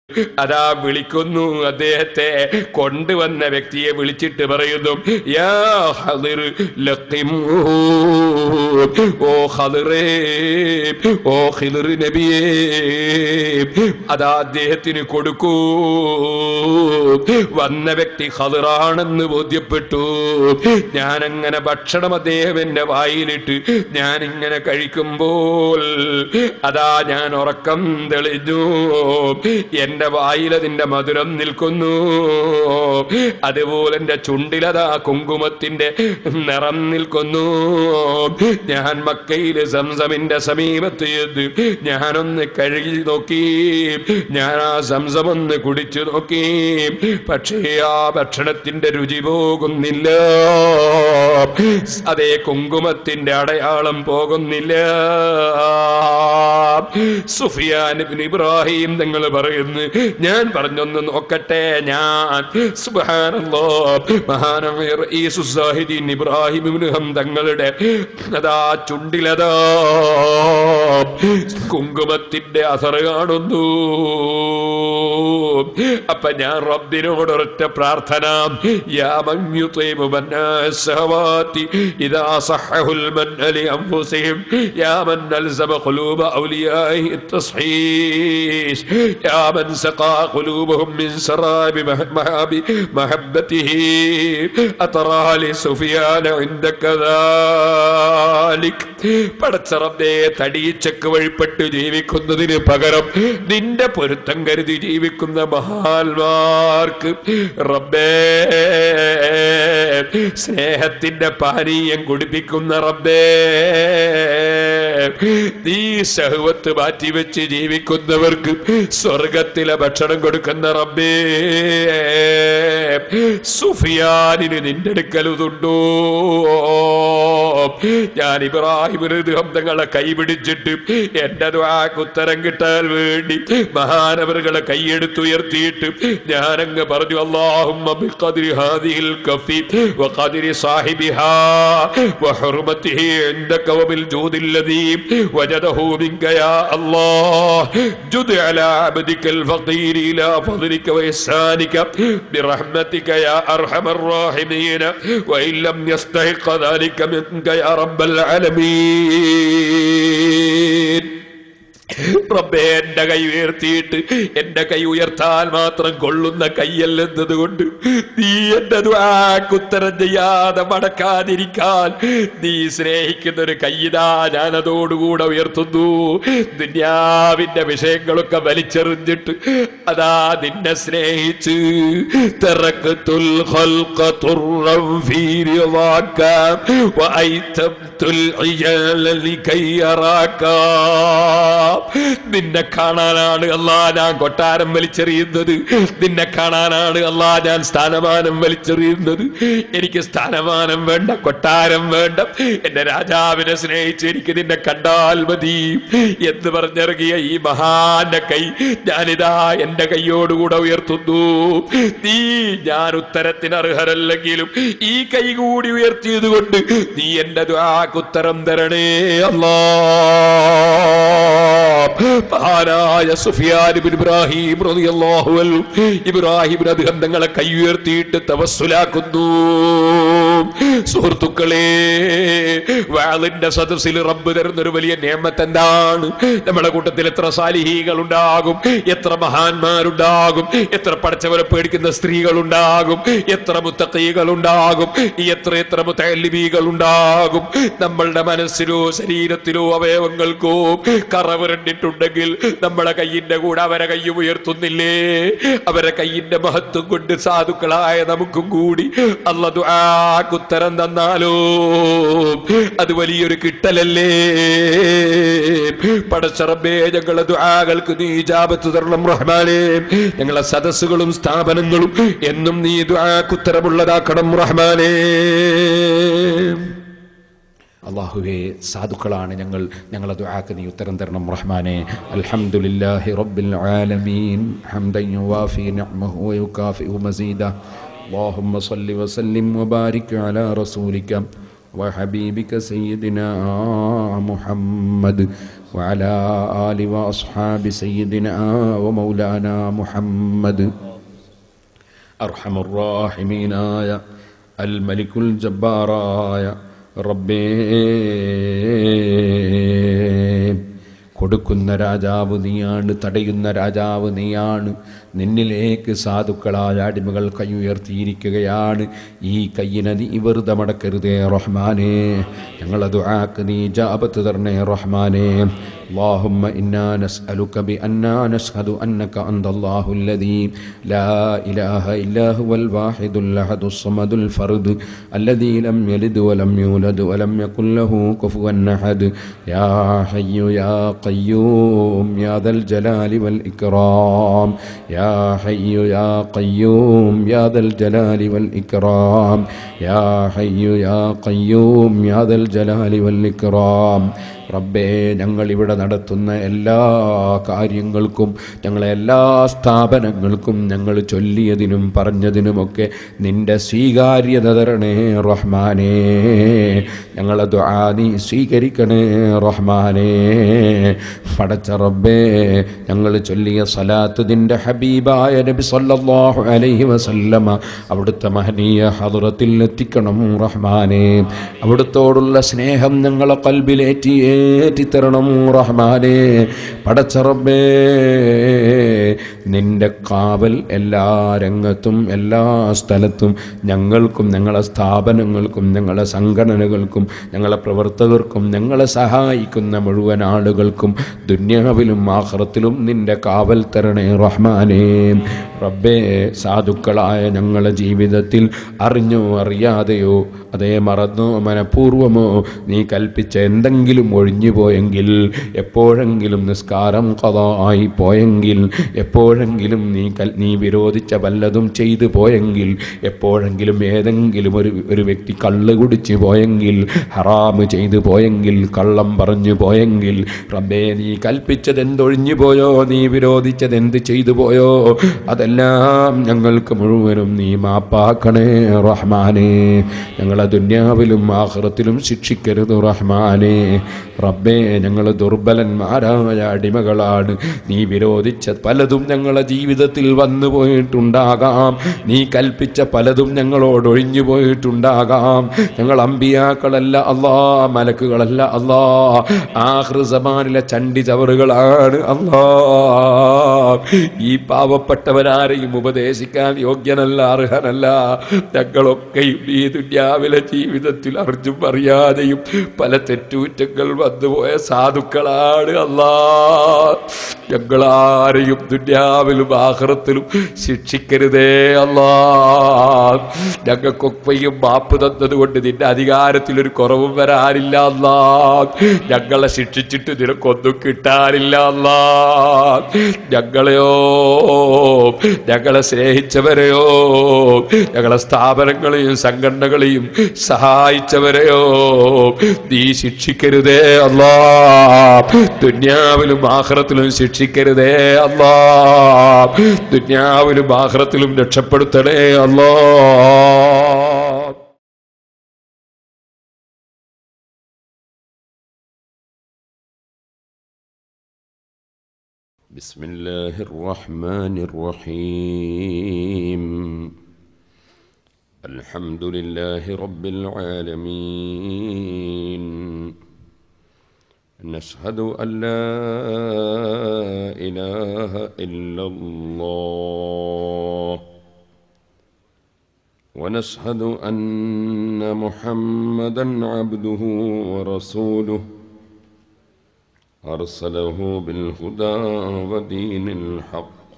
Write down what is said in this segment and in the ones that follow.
അതാ വിളിക്കുന്നു അദ്ദേഹത്തെ കൊണ്ടുവന്ന വ്യക്തിയെ വിളിച്ചിട്ട് പറയുന്നു യാ ഹദിർ ലഖിമൂ. ഓ ഹദിറേ ഓ ഹിദിർ നബിയേ അതാ അദ്ദേഹത്തിന് കൊടുക്കൂ വന്ന വ്യക്തി ഹദിറാണെന്ന് ബോധ്യപ്പെട്ടു ഞാനങ്ങനെ ഭക്ഷണം അദ്ദേഹം എന്റെ വായിലിട്ട് ഞാൻ ഇങ്ങനെ കഴിക്കുമ്പോൾ അതാ ഞാൻ ഉറക്കം തെളിഞ്ഞു എന്റെ വായിൽ അതിന്റെ മധുരം നിൽക്കുന്നു അതുപോലെ എന്റെ ചുണ്ടിലതാ കുങ്കുമത്തിന്റെ നിറം നിൽക്കുന്നു ഞാൻ മക്കയില് സംസമിന്റെ സമീപത്ത് ചെന്ന് ഞാനൊന്ന് കഴുകി നോക്കി ഞാൻ ആ സംസം ഒന്ന് കുടിച്ചു നോക്കി പക്ഷേ ആ ഭക്ഷണത്തിന്റെ രുചി പോകുന്നില്ല അതേ കുങ്കുമത്തിന്റെ അടയാളം പോകുന്നില്ല സുഫിയാൻ ഇബ്നു ഇബ്രാഹിം തങ്ങൾ പറയുന്നു ഞാൻ പറഞ്ഞൊന്ന് നോക്കട്ടെ ഞാൻ സുബ്ഹാനല്ലോ മഹാനമായ റഈസു സാഹിദീൻ ഇബ്രാഹിം ഇബ്നു ഹം തങ്ങളുടെ അതാ ചുണ്ടിലതാ കുങ്കുമത്തിന്റെ അസർ കാണുന്നു അപ്പൊ ഞാൻ റബ്ബിനോട് ഒരൊറ്റ പ്രാർത്ഥന യാ മൻ യുതീബു മന്നാസവാതി ഇദാ സഹഹുൽ മൻ ലി അൻഫുസിഹിം യാ മൻ അൽസമ ഖുലൂബ ഔലിയാഇ التصحيح يا من سقى قلوبهم من سراب مهاب محبته أترى لسفيان عندك ذلك പടച്ചറബേ തടിയിച്ചക്ക് വഴിപ്പെട്ട് ജീവിക്കുന്നതിന് പകരം നിന്റെ പൊരുത്തം കരുതി ജീവിക്കുന്ന മഹാന്മാർക്ക് റബ്ബേ സ്നേഹത്തിന്റെ പാനീയം കുടിപ്പിക്കുന്ന റബ്ബേ നീ സഹവത്ത് മാറ്റിവെച്ച് ജീവിക്കുന്നവർക്ക് സ്വർഗത്തിലെ ഭക്ഷണം കൊടുക്കുന്ന റബ്ബേ സുഫിയാനിന് നിന്റെ അടുക്കലുതുണ്ടോ ഞാൻ ഇബ്രാഹിമിന് തങ്ങളെ കൈപിടിച്ചിട്ട് എന്റെ ദ്വാക്ക് ഉത്തരം കിട്ടാൻ വേണ്ടി മഹാനവറുകളെ കൈയെടുത്തുയർത്തിയിട്ട് ഞാനങ്ങ് പറഞ്ഞു അള്ളാഹുമ്മ ബിഖദ്രി ഹാദിഹിൽ കഫി വഖദ്രി സാഹിബിഹാ വഹുർമതിഹി عندك وبالجود الذي وجده منك يا الله جد على عبدك الفقير إلى فضلك وإحسانك برحمتك يا أرحم الراحمين وإن لم يستحق ذلك منك يا رب العالمين റബ്ബേ എന്റെ കൈ ഉയർത്തിയിട്ട് എന്റെ കൈ ഉയർത്താൻ മാത്രം കൊള്ളുന്ന കൈയല്ലെന്നത് കൊണ്ട് നീ എന്റെ ദ്വാക്ക് ഉത്തരം ചെയ്യാതെ മടക്കാതിരിക്കാൻ നീ സ്നേഹിക്കുന്ന ഒരു കൈതാ ഞാൻ അതോടുകൂടെ ഉയർത്തുന്നു ദുന്യാവിന്റെ വിഷയങ്ങളൊക്കെ വലിച്ചെറിഞ്ഞിട്ട് അതാ നിന്നെ സ്നേഹിച്ച് തിറക്കത്തുൽ ഖൽഖ തുറം ഫീ റിളാക വഅയ്തബ്തുൽ ഇയാല ലികൈ അറാക നിന്നെ കാണാനാണ് അല്ലാ ഞാൻ കൊട്ടാരം വലിച്ചെറിയുന്നത് നിന്നെ കാണാനാണ് അല്ലാ ഞാൻ സ്ഥാനമാനം വലിച്ചെറിയുന്നത് എനിക്ക് സ്ഥാനമാനം വേണ്ട കൊട്ടാരം വേണ്ട എന്റെ രാജാവിനെ സ്നേഹിച്ച് എനിക്ക് നിന്നെ കണ്ടാൽ മതി എന്ന് പറഞ്ഞിറങ്ങിയ ഈ മഹാന്റെ കൈ ഞാനിതാ എന്റെ കൈയോടുകൂടെ ഉയർത്തുന്നു നീ ഞാൻ ഉത്തരത്തിന് അർഹരല്ലെങ്കിലും ഈ കൈ കൂടി ഉയർത്തിയത് കൊണ്ട് നീ എന്റെ ദ്വാക്ക് ഉത്തരം തരണേ അല്ലാ മഹാനായ സുഫിയാൻ ഇബ്നു ഇബ്രാഹിം റളിയല്ലാഹു അൻഹു ഇബ്രാഹിം അദ്ദേഹം തങ്ങളെ കൈ ഉയർത്തിയിട്ട് തവസ്സുലാക്കുന്നു സുഹൃത്തുക്കളെ വാളിന്റെ സദസ്സിൽ റബ്ബ് തരുന്നൊരു വലിയ നിയമത്ത് എന്താണ് നമ്മുടെ കൂട്ടത്തിൽ എത്ര സാലിഹീകൾ ഉണ്ടാകും എത്ര മഹാന്മാരുണ്ടാകും എത്ര പഠിച്ചവരെ പേടിക്കുന്ന സ്ത്രീകൾ ഉണ്ടാകും എത്ര മുത്തക്കൈകൾ ഉണ്ടാകും എത്ര എത്ര മുത്തല്ലിബികൾ ഉണ്ടാകും നമ്മളുടെ മനസ്സിലോ ശരീരത്തിലോ അവയവങ്ങൾക്കോ കറവുരണ്ടിട്ടുണ്ടെങ്കിൽ നമ്മളെ കയ്യിന്റെ കൂടെ അവരെ കൈ ഉയർത്തുന്നില്ലേ അവരെ കയ്യിന്റെ മഹത്വം കൊണ്ട് സാധുക്കളായ നമുക്കും കൂടി അല്ലതു ഉത്തരം തന്നാലോ അത് വലിയൊരു കിട്ടലല്ലേ പടച്ചറബേ ഞങ്ങളെ ദുആകൾക്ക് നീ ജാബത്ത് തരണം റഹ്മാനെ ഞങ്ങളെ സദസ്സുകളും സ്ഥാപനങ്ങളും എന്നും നീ ദുആക്കുത്തരമുള്ളതാക്കണം റഹ്മാനേ അള്ളാഹുവെ സാധുക്കളാണ് ഞങ്ങൾ ഞങ്ങളെ ദുആക്ക് നീ ഉത്തരം തരണം റഹ്മാനെ അൽഹംദുലില്ലാഹി റബ്ബിൽ ആലമീൻ ഹംദൻ യുവാഫി നിഅമഹു വയുകാഫിഉ മസീദ اللهم صل وسلم وبارك على رسولك وحبيبك سيدنا محمد وعلى آل وأصحاب سيدنا ومولانا محمد أرحم الراحمين آية الملك الجبار آية ربي കൊടുക്കുന്ന രാജാവ് നീയാണ് തടയുന്ന രാജാവ് നീയാണ് നിന്നിലേക്ക് സാധുക്കളായ അടിമകൾ കൈയുയർത്തിയിരിക്കുകയാണ് ഈ കയ്യിനെ നീ വെറുതെ മടക്കരുതേ റഹ്മാനേ ഞങ്ങളത് ആക്ക് നീ ജാപത്ത് തരണേ റഹ്മാനേ اللهم إنا نسألك بأننا نشهد أنك أنت الله الذي لا إله إلا هو الواحد الأحد الصمد الفرد الذي لم يلد ولم يولد ولم يكن له كفوا أحد يا حي يا قيوم يا ذا الجلال والإكرام يا حي يا قيوم يا ذا الجلال والإكرام يا حي يا قيوم يا ذا الجلال والإكرام റബ്ബേ ഞങ്ങൾ ഇവിടെ നടത്തുന്ന എല്ലാ കാര്യങ്ങൾക്കും ഞങ്ങളെ എല്ലാ സ്ഥാപനങ്ങൾക്കും ഞങ്ങൾ ചൊല്ലിയതിനും പറഞ്ഞതിനുമൊക്കെ നിന്റെ സ്വീകാര്യത തരണേ റഹ്മാനേ ഞങ്ങളെ ദുആ നീ സ്വീകരിക്കണേ റഹ്മാനേ പടച്ച റബ്ബേ ഞങ്ങൾ ചൊല്ലിയ സലാത്ത് നിന്റെ ഹബീബായ നബി സല്ലല്ലാഹു അലൈഹി വസല്ലമ അവിടുത്തെ മഹനീയ ഹദറത്തിൽ എത്തിക്കണം റഹ്മാനേ അവിടുത്തോടുള്ള സ്നേഹം ഞങ്ങളെ കൽബിലേറ്റി ഏറ്റിത്തരണം റഹ്മാനേ പടച്ചറബേ നിന്റെ കാവൽ എല്ലാ രംഗത്തും എല്ലാ സ്ഥലത്തും ഞങ്ങൾക്കും ഞങ്ങളെ സ്ഥാപനങ്ങൾക്കും ഞങ്ങളെ സംഘടനകൾക്കും ഞങ്ങളെ പ്രവർത്തകർക്കും ഞങ്ങളെ സഹായിക്കുന്ന മുഴുവൻ ആളുകൾക്കും ദുന്യാവിലും ആഹ്റത്തിലും നിന്റെ കാവൽ തരണേ റഹ്മാനേ റബ്ബേ സാധുക്കളായ ഞങ്ങളെ ജീവിതത്തിൽ അറിഞ്ഞോ അറിയാതെയോ അതേ മറന്നോ മനഃപൂർവമോ നീ കൽപ്പിച്ച എന്തെങ്കിലും ഒഴിഞ്ഞു പോയെങ്കിൽ എപ്പോഴെങ്കിലും നിസ്കാരം കഥായി പോയെങ്കിൽ എപ്പോഴെങ്കിലും നീ കൽ നീ വിരോധിച്ച വല്ലതും ചെയ്തു പോയെങ്കിൽ എപ്പോഴെങ്കിലും ഏതെങ്കിലും ഒരു ഒരു വ്യക്തി കള്ള് കുടിച്ചു പോയെങ്കിൽ ഹറാമ് ചെയ്തു പോയെങ്കിൽ കള്ളം പറഞ്ഞു പോയെങ്കിൽ റബ്ബേ നീ കൽപ്പിച്ചത് എന്തൊഴിഞ്ഞു പോയോ നീ വിരോധിച്ചത് എന്ത് ചെയ്തു പോയോ അതെല്ലാം ഞങ്ങൾക്ക് മുഴുവനും നീ മാപ്പാക്കണേ റഹ്മാനേ ഞങ്ങളെ ദുന്യാവിലും ആഹ്റത്തിലും ശിക്ഷിക്കരുത് റഹ്മാനേ റബ്ബേ ഞങ്ങൾ ദുർബലന്മാരായ അടിമകളാണ് നീ വിരോധിച്ച പലതും ഞങ്ങളെ ജീവിതത്തിൽ വന്നു പോയിട്ടുണ്ടാകാം നീ കൽപ്പിച്ച പലതും ഞങ്ങളോട് ഒഴിഞ്ഞു പോയിട്ടുണ്ടാകാം ഞങ്ങൾ അമ്പിയാക്കളല്ല അല്ലാ മലക്കുകളല്ല അല്ലാ ആഹൃസമാനിലെ ചണ്ടി ചവറുകളാണ് അല്ലാ ഈ പാവപ്പെട്ടവരാരെയും ഉപദേശിക്കാൻ യോഗ്യനല്ല അർഹനല്ല ഞങ്ങളൊക്കെയും ഈ ദുന്യാവിലെ ജീവിതത്തിൽ അറിഞ്ഞും അറിയാതെയും പല തെറ്റുകുറ്റങ്ങൾ വന്നുപോയ സാധുക്കളാണ് അല്ലാ ഞങ്ങളാരെയും ദുന്യാവിലും ആഹ്റത്തിലും ശിക്ഷിക്കരുതേ അല്ലാ ഞങ്ങൾക്കൊക്കെയും മാപ്പ് തന്നതുകൊണ്ട് നിന്റെ അധികാരത്തിൽ ഒരു കുറവും വരാനില്ല അല്ലാ ഞങ്ങളെ ശിക്ഷിച്ചിട്ട് നിനക്കൊന്നും കിട്ടാനില്ല അല്ലാ ഞങ്ങളെയോ ഞങ്ങളെ സ്നേഹിച്ചവരെയോ ഞങ്ങളെ സ്ഥാപനങ്ങളെയും സംഘടനകളെയും സഹായിച്ചവരെയോ നീ ശിക്ഷിക്കരുതേ അല്ലാ ദുന്യാവിലും ആഹ്റത്തിലും ശിക്ഷിക്കരുതേ അല്ലാ ദുന്യാവിലും ആഹ്റത്തിലും രക്ഷപ്പെടുത്തണേ അല്ലാ بسم الله الرحمن الرحيم الحمد لله رب العالمين نشهد أن لا إله إلا الله ونشهد أن محمدا عبده ورسوله أرسله بالهدى ودين الحق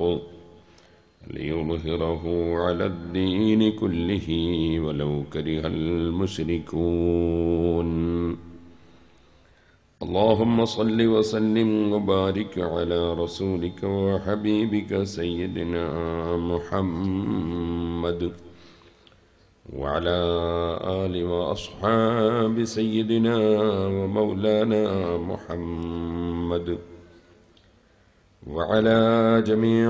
ليظهره على الدين كله ولو كره المشركون اللهم صل وسلم وبارك على رسولك وحبيبك سيدنا محمد وعلى آل وأصحاب سيدنا ومولانا محمد وعلى جميع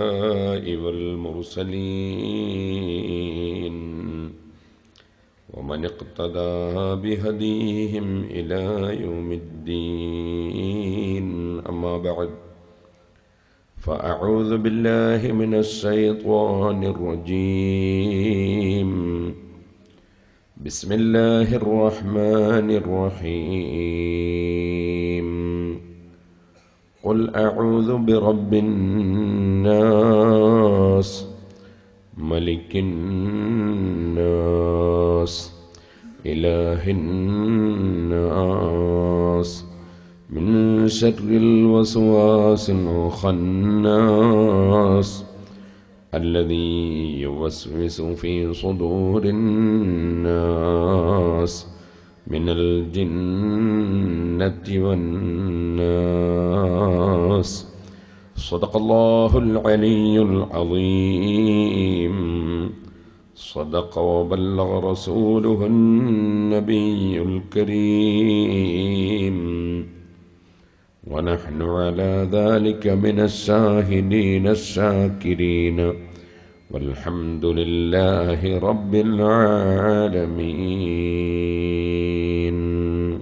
الأنبياء والمرسلين ومن ومن اقتدى بهديهم إلى يوم الدين أما بعد فأعوذ بالله من الشيطان الرجيم بسم الله الرحمن الرحيم قل أعوذ برب الناس ملك الناس إله الناس من شر الوسواس الخناس الذي يوسوس في صدور الناس من الجنة والناس صدق الله العلي العظيم صدق وبلغ رسوله النبي الكريم ونحن على ذلك من الشاهدين الشاكرين والحمد لله رب العالمين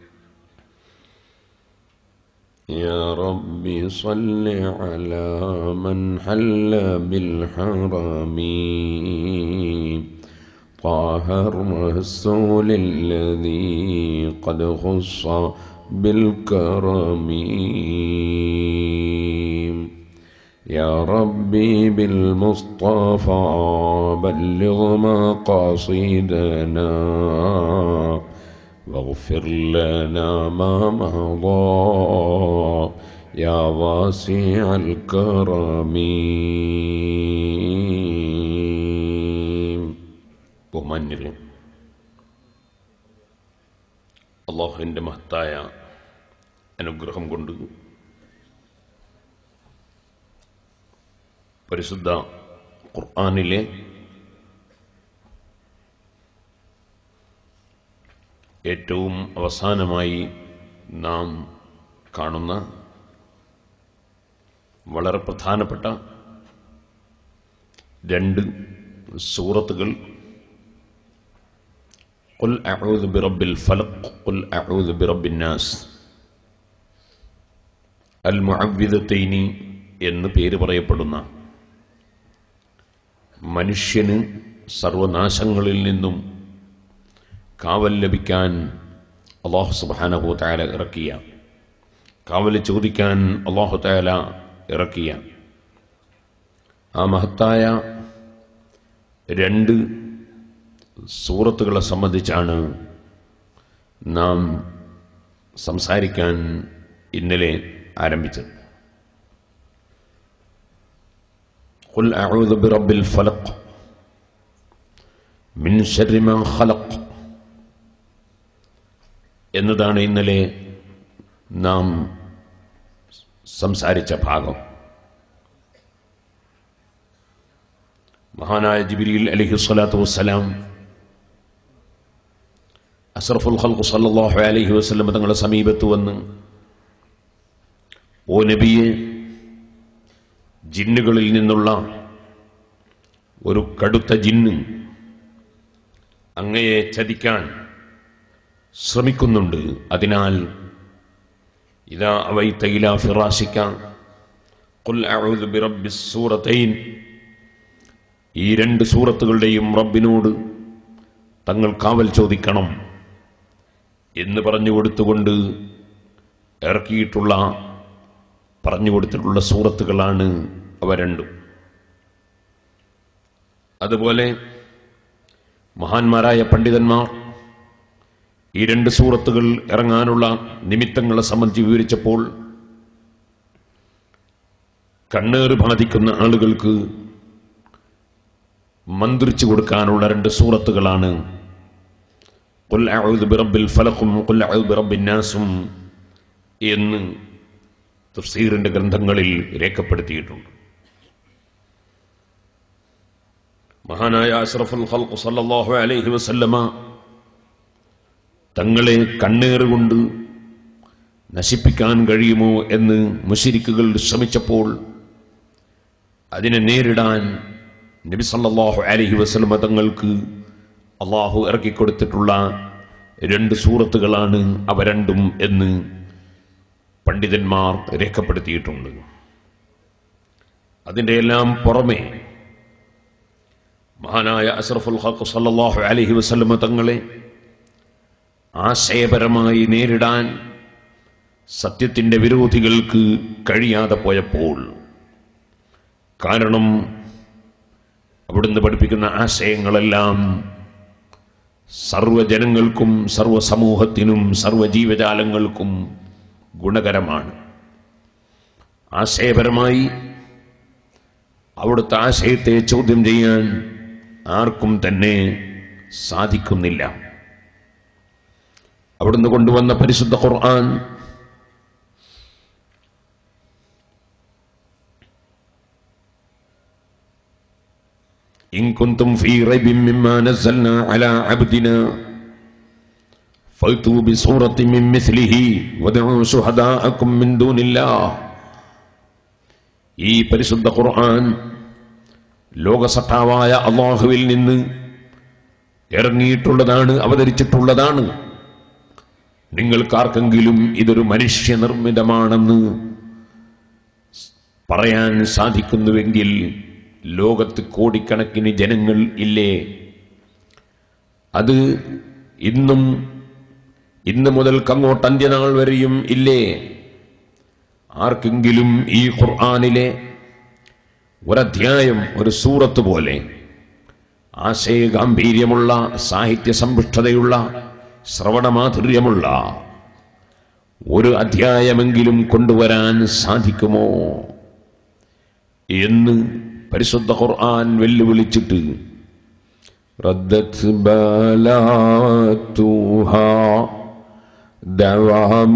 يا رب صل على من حل بالحرم طه الرسول الذي قد خص بالكرم يا ربي بالمصطفى بلغ مقاصدنا واغفر لنا ما مضى يا واسع الكرم ബഹുമാന്യരെ അള്ളാഹുവിൻ്റെ മഹത്തായ അനുഗ്രഹം കൊണ്ട് പരിശുദ്ധ ഖുർആാനിലെ ഏറ്റവും അവസാനമായി നാം കാണുന്ന വളരെ പ്രധാനപ്പെട്ട രണ്ട് സൂറത്തുകൾ قل أعوذ برب الفلق قل أعوذ برب الناس അൽ മുഅവ്വിദത്തൈനി എന്ന് പേര് പറയപ്പെടുന്ന മനുഷ്യന് സർവനാശങ്ങളിൽ നിന്നും കാവൽ ലഭിക്കാൻ അള്ളാഹു സുബാനഹു താല ഇറക്കിയ കാവൽ ചോദിക്കാൻ അള്ളാഹു താല ഇറക്കിയ ആ മഹത്തായ രണ്ട് സൂറത്തുകളെ സംബന്ധിച്ചാണ് നാം സംസാരിക്കാൻ ഇന്നലെ ആരംഭിച്ചത് قل أعوذ برب الفلق من شر ما خلق എന്നതാണ് ഇന്നലെ നാം സംസാരിച്ച ഭാഗം മഹാനായ ജിബിരിൽ അലഹി സ്വലാത്തു വസ്സലാം അസറഫുൽ ഖൽഖു സല്ലല്ലാഹു അലൈഹി വസല്ലം തങ്ങളുടെ സമീപത്ത് വന്ന് ഓ നബിയെ ജിന്നുകളിൽ നിന്നുള്ള ഒരു കടുത്ത ജിന്ന് അങ്ങയെ ചതിക്കാൻ ശ്രമിക്കുന്നുണ്ട് അതിനാൽ ഇതാ അവൈത്ത ഇലാ ഫിറാശിക്ക ഖുൽ അഊദു ബിറബ്ബിസ് സൂറത്തൈൻ ഈ രണ്ട് സൂറത്തുകളുടെയും റബ്ബിനോട് തങ്ങൾ കാവൽ ചോദിക്കണം എന്ന് പറഞ്ഞു കൊടുത്തുകൊണ്ട് ഇറക്കിയിട്ടുള്ള പറഞ്ഞു കൊടുത്തിട്ടുള്ള സൂറത്തുകളാണ് അവ രണ്ടും അതുപോലെ മഹാന്മാരായ പണ്ഡിതന്മാർ ഈ രണ്ട് സൂറത്തുകൾ ഇറങ്ങാനുള്ള നിമിത്തങ്ങളെ സംബന്ധിച്ച് വിവരിച്ചപ്പോൾ കണ്ണേറ് ബാധിക്കുന്ന ആളുകൾക്ക് മന്ത്രിച്ചു കൊടുക്കാനുള്ള രണ്ട് സൂറത്തുകളാണ് ഖുൽ അഊദു ബിറബ്ബിൽ ഫലഖും ഖുൽ അഊദു ബിറബ്ബിൻ നാസും എന്ന് തഫ്സീറിന്റെ ഗ്രന്ഥങ്ങളിൽ രേഖപ്പെടുത്തിയിട്ടുണ്ട് മഹാനായ അഷ്റഫുൽ ഖൽഖ് സല്ലല്ലാഹു അലൈഹി വസല്ലമ തങ്ങളെ കണ്ണേറുകൊണ്ട് നശിപ്പിക്കാൻ കഴിയുമോ എന്ന് മുശിരിക്കുകൾ ശ്രമിച്ചപ്പോൾ അതിനെ നേരിടാൻ നബി സല്ലല്ലാഹു അലൈഹി വസല്ലമ തങ്ങൾക്ക് അള്ളാഹു ഇറക്കിക്കൊടുത്തിട്ടുള്ള രണ്ട് സൂറത്തുകളാണ് അവ രണ്ടും എന്ന് പണ്ഡിതന്മാർ രേഖപ്പെടുത്തിയിട്ടുണ്ട് അതിൻ്റെ എല്ലാം പുറമെ മഹാനായ അസ്രഫുൽ ഹഖ് സല്ലല്ലാഹു അലൈഹി വസല്ലമ തങ്ങളെ ആശയപരമായി നേരിടാൻ സത്യത്തിന്റെ വിരോധികൾക്ക് കഴിയാതെ പോയപ്പോൾ കാരണം അവിടുന്ന് പഠിപ്പിക്കുന്ന ആശയങ്ങളെല്ലാം സർവജനങ്ങൾക്കും സർവസമൂഹത്തിനും സർവജീവജാലങ്ങൾക്കും ഗുണകരമാണ് ആശയപരമായി അവിടുത്തെ ആശയത്തെ ചോദ്യം ചെയ്യാൻ ആർക്കും തന്നെ സാധിക്കുന്നില്ല അവിടുന്ന് കൊണ്ടുവന്ന പരിശുദ്ധ ഖുർആൻ إن كنتم في ريب مما نزلنا على عبدنا فأتوا بصورة من مثله ودعوا شهداءكم من دون الله ഈ പരിശുദ്ധ ഖുർആൻ ലോകസട്ടാവായ അള്ളാഹുവിൽ നിന്ന് ഇറങ്ങിയിട്ടുള്ളതാണ് അവതരിച്ചിട്ടുള്ളതാണ് നിങ്ങൾക്കാർക്കെങ്കിലും ഇതൊരു മനുഷ്യനിർമ്മിതമാണെന്ന് പറയാൻ സാധിക്കുന്നുവെങ്കിൽ ലോകത്ത് കോടിക്കണക്കിന് ജനങ്ങൾ ഇല്ലേ അത് ഇന്നും ഇന്ന് മുതൽക്കങ്ങോട്ട് അന്ത്യനാൾ വരെയും ഇല്ലേ ആർക്കെങ്കിലും ഈ ഖുർആാനിലെ ഒരധ്യായം ഒരു സൂറത്ത് പോലെ ആശയഗാംഭീര്യമുള്ള സാഹിത്യ സമ്പുഷ്ടതയുള്ള ശ്രവണമാധുര്യമുള്ള ഒരു അധ്യായമെങ്കിലും കൊണ്ടുവരാൻ സാധിക്കുമോ എന്ന് പരിശുദ്ധ ഖുർആൻ വെല്ലുവിളിച്ചിട്ട് റദ്ദത്ത് ബലാത്തുഹാ دوام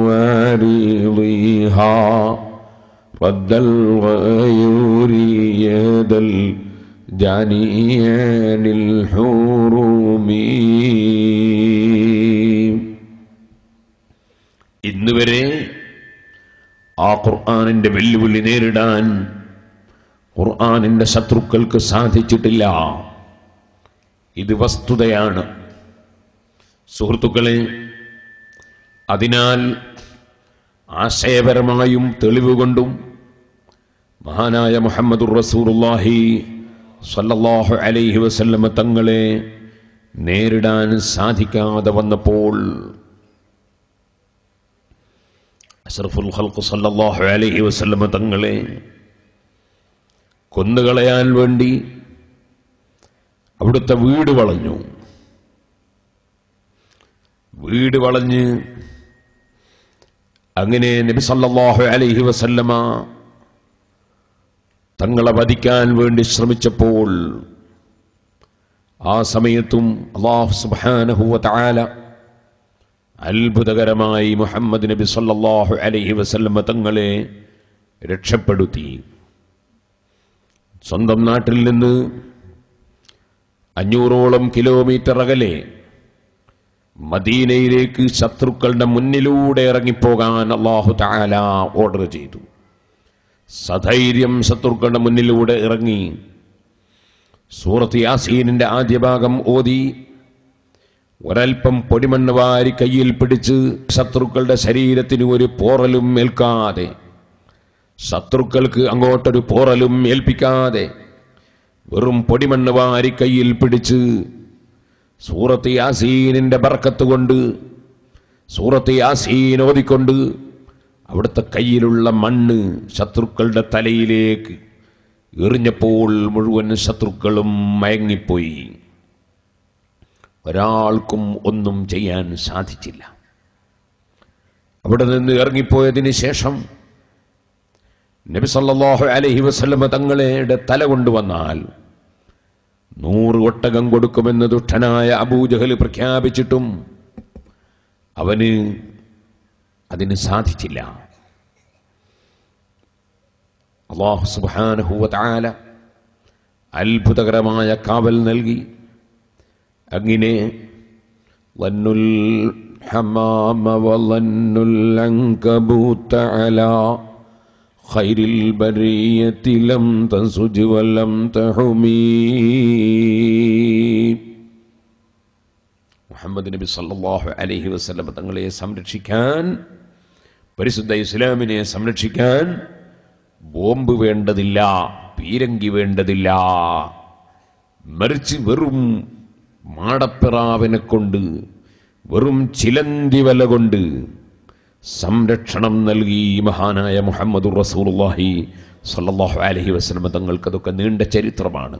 وارضها رد الغيور يد الجانيان الحرم ഇന്നുവരെ ആ ഖുർആാനിന്റെ വെല്ലുവിളി നേരിടാൻ ഖുർആാനിന്റെ ശത്രുക്കൾക്ക് സാധിച്ചിട്ടില്ല ഇത് വസ്തുതയാണ് സുഹൃത്തുക്കളെ അതിനാൽ ആശയപരമായും തെളിവുകൊണ്ടും മഹാനായ മുഹമ്മദുർ റസൂറുല്ലാഹി സല്ലല്ലാഹു അലൈഹി വസല്ലമ തങ്ങളെ നേരിടാൻ സാധിക്കാതെ വന്നപ്പോൾ അഷ്റഫുൽ ഖൽഖ് സല്ലല്ലാഹു അലൈഹി വസല്ലമ തങ്ങളെ കൊന്നുകളയാൻ വേണ്ടി അവിടുത്തെ വീട് വളഞ്ഞു വീട് വളഞ്ഞ് അങ്ങനെ നബി സല്ലല്ലാഹു അലൈഹി വസല്ലമ തങ്ങളെ വധിക്കാൻ വേണ്ടി ശ്രമിച്ചപ്പോൾ ആ സമയത്തും അള്ളാഹു സുബ്ഹാനഹു വതആല അത്ഭുതകരമായി മുഹമ്മദ് നബി സല്ലല്ലാഹു അലൈഹി വസല്ലമ തങ്ങളെ രക്ഷപ്പെടുത്തി സ്വന്തം നാട്ടിൽ നിന്ന് അഞ്ഞൂറോളം കിലോമീറ്റർ അകലെ മദീനയിലേക്ക് ശത്രുക്കളുടെ മുന്നിലൂടെ ഇറങ്ങിപ്പോകാൻ അള്ളാഹു താല ഓർഡർ ചെയ്തു സധൈര്യം ശത്രുക്കളുടെ മുന്നിലൂടെ ഇറങ്ങി സൂറത്ത് യാസീനിന്റെ ആദ്യ ഭാഗം ഓതി ഒരൽപ്പം പൊടിമണ്ണ് വാരി കയ്യിൽ പിടിച്ച് ശത്രുക്കളുടെ ശരീരത്തിന് ഒരു പോറലും ഏൽക്കാതെ ശത്രുക്കൾക്ക് അങ്ങോട്ടൊരു പോറലും ഏൽപ്പിക്കാതെ വെറും പൊടിമണ്ണ് വാരി കയ്യിൽ പിടിച്ച് സൂറത്ത് യാസീനിന്റെ ബർക്കത്ത് കൊണ്ട് സൂറത്ത് യാസീൻ ഓതിക്കൊണ്ട് അവിടുത്തെ കയ്യിലുള്ള മണ്ണ് ശത്രുക്കളുടെ തലയിലേക്ക് എറിഞ്ഞപ്പോൾ മുഴുവൻ ശത്രുക്കളും മയങ്ങിപ്പോയി ഒരാൾക്കും ഒന്നും ചെയ്യാൻ സാധിച്ചില്ല അവിടെ നിന്ന് ഇറങ്ങിപ്പോയതിന് ശേഷം നബി സല്ലല്ലാഹു അലൈഹി വസല്ലമ തങ്ങളുടെ തല കൊണ്ടുവന്നാൽ നൂറ് ഒട്ടകം കൊടുക്കുമെന്ന് ദുഷ്ടനായ അബൂജഹൽ പ്രഖ്യാപിച്ചിട്ടും അവന് അതിന് സാധിച്ചില്ല അള്ളാഹു സുബ്ഹാനഹു വതആല അത്ഭുതകരമായ കാവൽ നൽകി അങ്ങനെ വന്നുൽ ഹമാമ വലന്നുൽ അങ്കബൂത അലാ خير البرية لم تنسج ولم تحمي മുഹമ്മദ് നബി സല്ലല്ലാഹു അലൈഹി വസല്ലം തങ്ങളെ സംരക്ഷിക്കാൻ പരിശുദ്ധ ഇസ്ലാമിനെ സംരക്ഷിക്കാൻ ബോംബ് വേണ്ടതില്ല പീരങ്കി വേണ്ടതില്ല മറിച്ച് വെറും മാടപ്പിറാവിനെ കൊണ്ട് വെറും ചിലന്തി വല കൊണ്ട് സംരക്ഷണം നൽകി ഈ മഹാനായ മുഹമ്മദ് റസൂലുള്ളാഹി സല്ലല്ലാഹു അലൈഹി വസല്ലം തങ്ങൾക്ക് അതൊക്കെ നീണ്ട ചരിത്രമാണ്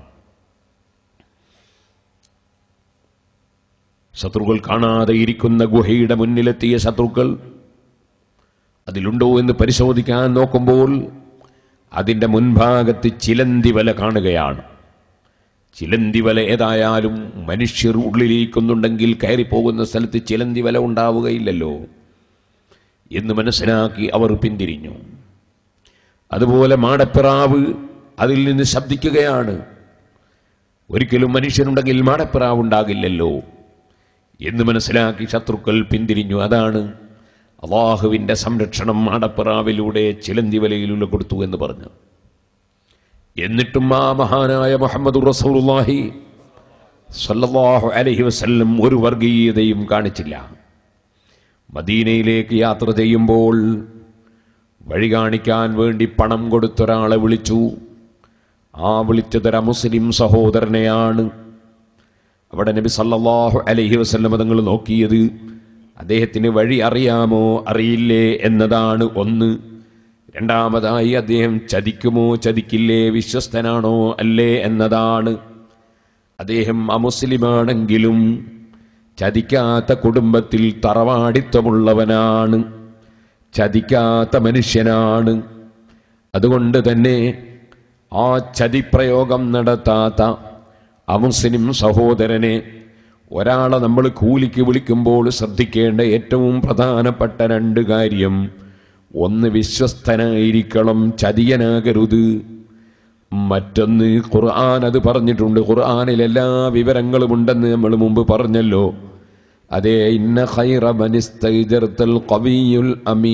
ശത്രുക്കൾ കാണാതെ ഇരിക്കുന്ന ഗുഹയുടെ മുന്നിലെത്തിയ ശത്രുക്കൾ അതിലുണ്ടോ എന്ന് പരിശോധിക്കാൻ നോക്കുമ്പോൾ അതിൻ്റെ മുൻഭാഗത്ത് ചിലന്തി വല കാണുകയാണ് ചിലന്തി വല ഏതായാലും മനുഷ്യർ ഉള്ളിലിരിക്കുന്നുണ്ടെങ്കിൽ കയറിപ്പോകുന്ന സ്ഥലത്ത് ചിലന്തി വല ഉണ്ടാവുകയില്ലല്ലോ എന്ന് മനസ്സിലാക്കി അവർ പിന്തിരിഞ്ഞു അതുപോലെ മാടപ്പിറാവ് അതിൽ നിന്ന് ശബ്ദിക്കുകയാണ് ഒരിക്കലും മനുഷ്യനുണ്ടെങ്കിൽ മാടപ്പിറാവ് ഉണ്ടാകില്ലല്ലോ എന്ന് മനസ്സിലാക്കി ശത്രുക്കൾ പിന്തിരിഞ്ഞു അതാണ് അള്ളാഹുവിൻ്റെ സംരക്ഷണം മാടപ്പിറാവിലൂടെ ചിലന്തി വലയിലൂടെ കൊടുത്തു എന്ന് പറഞ്ഞു എന്നിട്ടും ആ മഹാനായ മുഹമ്മദ് റസൂലുള്ളാഹി സല്ലല്ലാഹു അലൈഹി വസല്ലം ഒരു വർഗീയതയും കാണിച്ചില്ല മദീനയിലേക്ക് യാത്ര ചെയ്യുമ്പോൾ വഴി കാണിക്കാൻ വേണ്ടി പണം കൊടുത്തൊരാളെ വിളിച്ചു ആ വിളിച്ചതൊരു മുസ്ലിം സഹോദരനെയാണ് അവിടെ നബി സല്ലല്ലാഹു അലൈഹി വസല്ലം തങ്ങൾ നോക്കിയത് അദ്ദേഹത്തിന് വഴി അറിയാമോ അറിയില്ലേ എന്നതാണ് ഒന്ന് രണ്ടാമതായി അദ്ദേഹം ചതിക്കുമോ ചതിക്കില്ലേ വിശ്വസ്തനാണോ അല്ലേ എന്നതാണ് അദ്ദേഹം അമുസ്ലിമാണെങ്കിലും ചതിക്കാത്ത കുടുംബത്തിൽ തറവാടിത്വമുള്ളവനാണ് ചതിക്കാത്ത മനുഷ്യനാണ് അതുകൊണ്ട് തന്നെ ആ ചതിപ്രയോഗം നടത്താത്ത അമുസ്ലിം സഹോദരനെ ഒരാളെ നമ്മൾ കൂലിക്ക് വിളിക്കുമ്പോൾ ശ്രദ്ധിക്കേണ്ട ഏറ്റവും പ്രധാനപ്പെട്ട രണ്ട് കാര്യം ഒന്ന് വിശ്വസ്തനായിരിക്കണം ചതിയനാകരുത് മറ്റൊന്ന് ഖുർആൻ അത് പറഞ്ഞിട്ടുണ്ട് ഖുർആനിൽ എല്ലാ വിവരങ്ങളും ഉണ്ടെന്ന് നമ്മൾ മുമ്പ് പറഞ്ഞല്ലോ അതേ ഇന്ന ഖൈറ മനിസ്തൈജർത്തൽ ഖവിയുൽ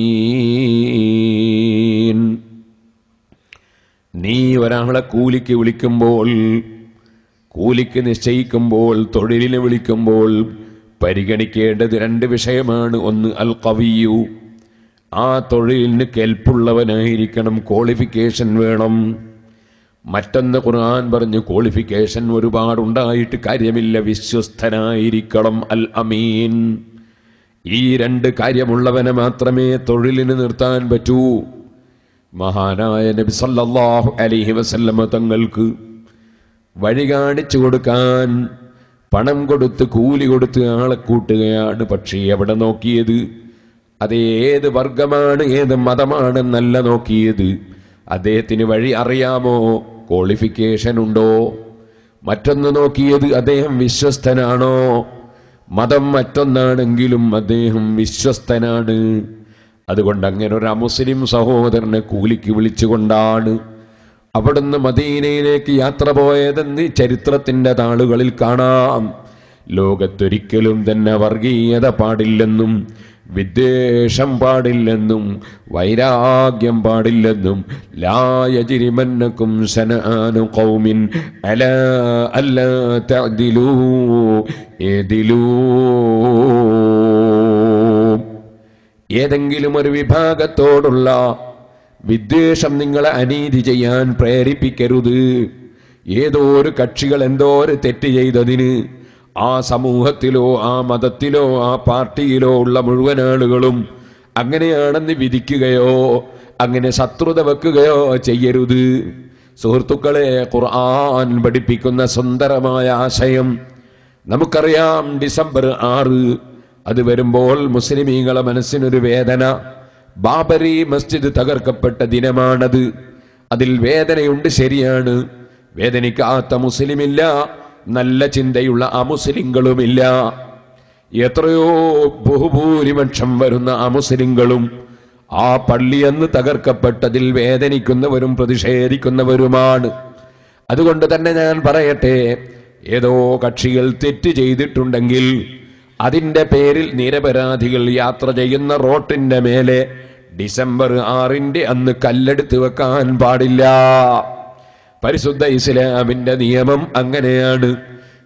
അമീൻ നീ ഒരാളെ കൂലിക്ക് വിളിക്കുമ്പോൾ കൂലിക്ക് നിശ്ചയിക്കുമ്പോൾ തൊഴിലിന് വിളിക്കുമ്പോൾ പരിഗണിക്കേണ്ടത് രണ്ട് വിഷയമാണ് ഒന്ന് അൽ കവിയു ആ തൊഴിലിന് കെൽപ്പുള്ളവനായിരിക്കണം ക്വാളിഫിക്കേഷൻ വേണം മറ്റൊന്ന് ഖുർആൻ പറഞ്ഞു ക്വാളിഫിക്കേഷൻ ഒരുപാടുണ്ടായിട്ട് കാര്യമില്ല വിശ്വസ്തനായിരിക്കണം അൽ അമീൻ ഈ രണ്ട് കാര്യമുള്ളവനെ മാത്രമേ തൊഴിലിന് നിർത്താൻ പറ്റൂ മഹാനായ നബി സല്ലല്ലാഹു അലൈഹി വസല്ലമ തങ്ങൾക്ക് വഴി കാണിച്ചു കൊടുക്കാൻ പണം കൊടുത്ത് കൂലി കൊടുത്ത് ആളെ കൂട്ടുകയാണ് പക്ഷേ എവിടെ നോക്കിയത് അത് ഏത് വർഗമാണ് ഏത് മതമാണെന്നല്ല നോക്കിയത് അദ്ദേഹത്തിന് വഴി അറിയാമോ ക്വാളിഫിക്കേഷൻ ഉണ്ടോ മറ്റൊന്ന് നോക്കിയത് അദ്ദേഹം വിശ്വസ്തനാണോ മതം മറ്റൊന്നാണെങ്കിലും അദ്ദേഹം വിശ്വസ്തനാണ് അതുകൊണ്ട് അങ്ങനെ ഒരു അമുസ്ലിം സഹോദരനെ കൂലിക്ക് വിളിച്ചുകൊണ്ടാണ് അവിടുന്ന് മദീനയിലേക്ക് യാത്ര പോയതെന്ന് ചരിത്രത്തിന്റെ താളുകളിൽ കാണാം ലോകത്തൊരിക്കലും തന്നെ വർഗീയത പാടില്ലെന്നും വിദ്വേഷം പാടില്ലെന്നും വൈരാഗ്യം പാടില്ലെന്നും ലായജിരിമന്നക്കും സനാനു കൗമിൻ അല അല്ല തഅദിലൂ എദിലൂ ഏതെങ്കിലും ഒരു വിഭാഗത്തോടുള്ള വിദ്വേഷം നിങ്ങളെ അനീതി ചെയ്യാൻ പ്രേരിപ്പിക്കരുത് ഏതോ ഒരു കക്ഷികൾ എന്തോ ഒരു തെറ്റ് ചെയ്തതിന് ആ സമൂഹത്തിലോ ആ മതത്തിലോ ആ പാർട്ടിയിലോ ഉള്ള മുഴുവൻ ആളുകളും അങ്ങനെയാണെന്ന് വിധിക്കുകയോ അങ്ങനെ ശത്രുത വെക്കുകയോ ചെയ്യരുത് സുഹൃത്തുക്കളെ ഖുർആൻ പഠിപ്പിക്കുന്ന സുന്ദരമായ ആശയം നമുക്കറിയാം ഡിസംബർ ആറ് അത് വരുമ്പോൾ മുസ്ലിമീങ്ങളെ മനസ്സിനൊരു വേദന ബാബരി മസ്ജിദ് തകർക്കപ്പെട്ട ദിനമാണത് അതിൽ വേദനയുണ്ട് ശരിയാണ് വേദനിക്കാത്ത മുസ്ലിമില്ല നല്ല ചിന്തയുള്ള അമുസ്ലിങ്ങളുമില്ല എത്രയോ ബഹുഭൂരിപക്ഷം വരുന്ന അമുസ്ലിങ്ങളും ആ പള്ളിയെന്ന് തകർക്കപ്പെട്ടതിൽ വേദനിക്കുന്നവരും പ്രതിഷേധിക്കുന്നവരുമാണ് അതുകൊണ്ട് തന്നെ ഞാൻ പറയട്ടെ ഏതോ കക്ഷികൾ തെറ്റ് ചെയ്തിട്ടുണ്ടെങ്കിൽ അതിന്റെ പേരിൽ നിരപരാധികൾ യാത്ര ചെയ്യുന്ന റോട്ടിന്റെ മേലെ ഡിസംബർ ആറിന്റെ അന്ന് കല്ലെടുത്ത് വെക്കാൻ പാടില്ല പരിശുദ്ധ ഇസ്ലാമിന്റെ നിയമം അങ്ങനെയാണ്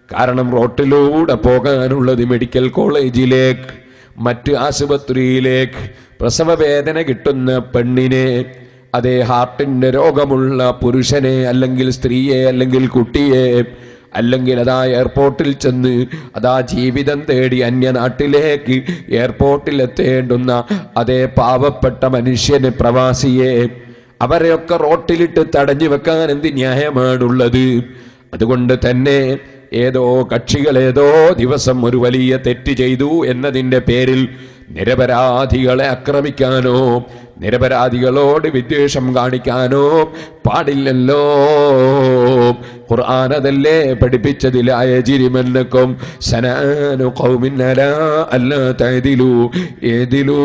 കാരണം റോട്ടിലൂടെ പോകാനുള്ളത് മെഡിക്കൽ കോളേജിലേക്ക് മറ്റ് ആശുപത്രിയിലേക്ക് പ്രസവ വേദന കിട്ടുന്ന പെണ്ണിനെ അതേ ഹാർട്ടിന്റെ രോഗമുള്ള പുരുഷനെ അല്ലെങ്കിൽ സ്ത്രീയെ അല്ലെങ്കിൽ കുട്ടിയെ അല്ലെങ്കിൽ അതാ എയർപോർട്ടിൽ ചെന്ന് അതാ ജീവിതം തേടി അന്യനാട്ടിലേക്ക് എയർപോർട്ടിൽ എത്തേണ്ടുന്ന അതേ പാവപ്പെട്ട മനുഷ്യനെ പ്രവാസിയെ അവരെയൊക്കെ റോട്ടിലിട്ട് തടഞ്ഞു വെക്കാൻ എന്ത് ന്യായമാണുള്ളത് അതുകൊണ്ട് തന്നെ ഏതോ കക്ഷികൾ ഏതോ ദിവസം ഒരു വലിയ തെറ്റ് ചെയ്തു എന്നതിൻ്റെ പേരിൽ നിരപരാധികളെ ആക്രമിക്കാനോ നിരപരാധികളോട് വിദ്വേഷം കാണിക്കാനോ പാടില്ലല്ലോ ഖുർആാനതല്ലേ പഠിപ്പിച്ചതിലായ ജിരിമന്നക്കും സനാനു കൗമിന്നല അല്ല തൈതിലു ഏതിലൂ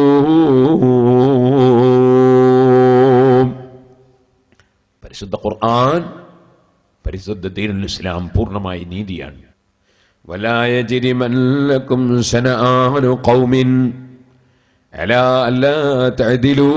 പരിശുദ്ധ ഖുർആൻ പരിശുദ്ധ ദീനുൽ ഇസ്ലാം പൂർണ്ണമായി നീതിയാണ് വലായ ജിരിമല്ലക്കും സനാനു കൗമിൻ അലാ അല്ലാ തഅദിലൂ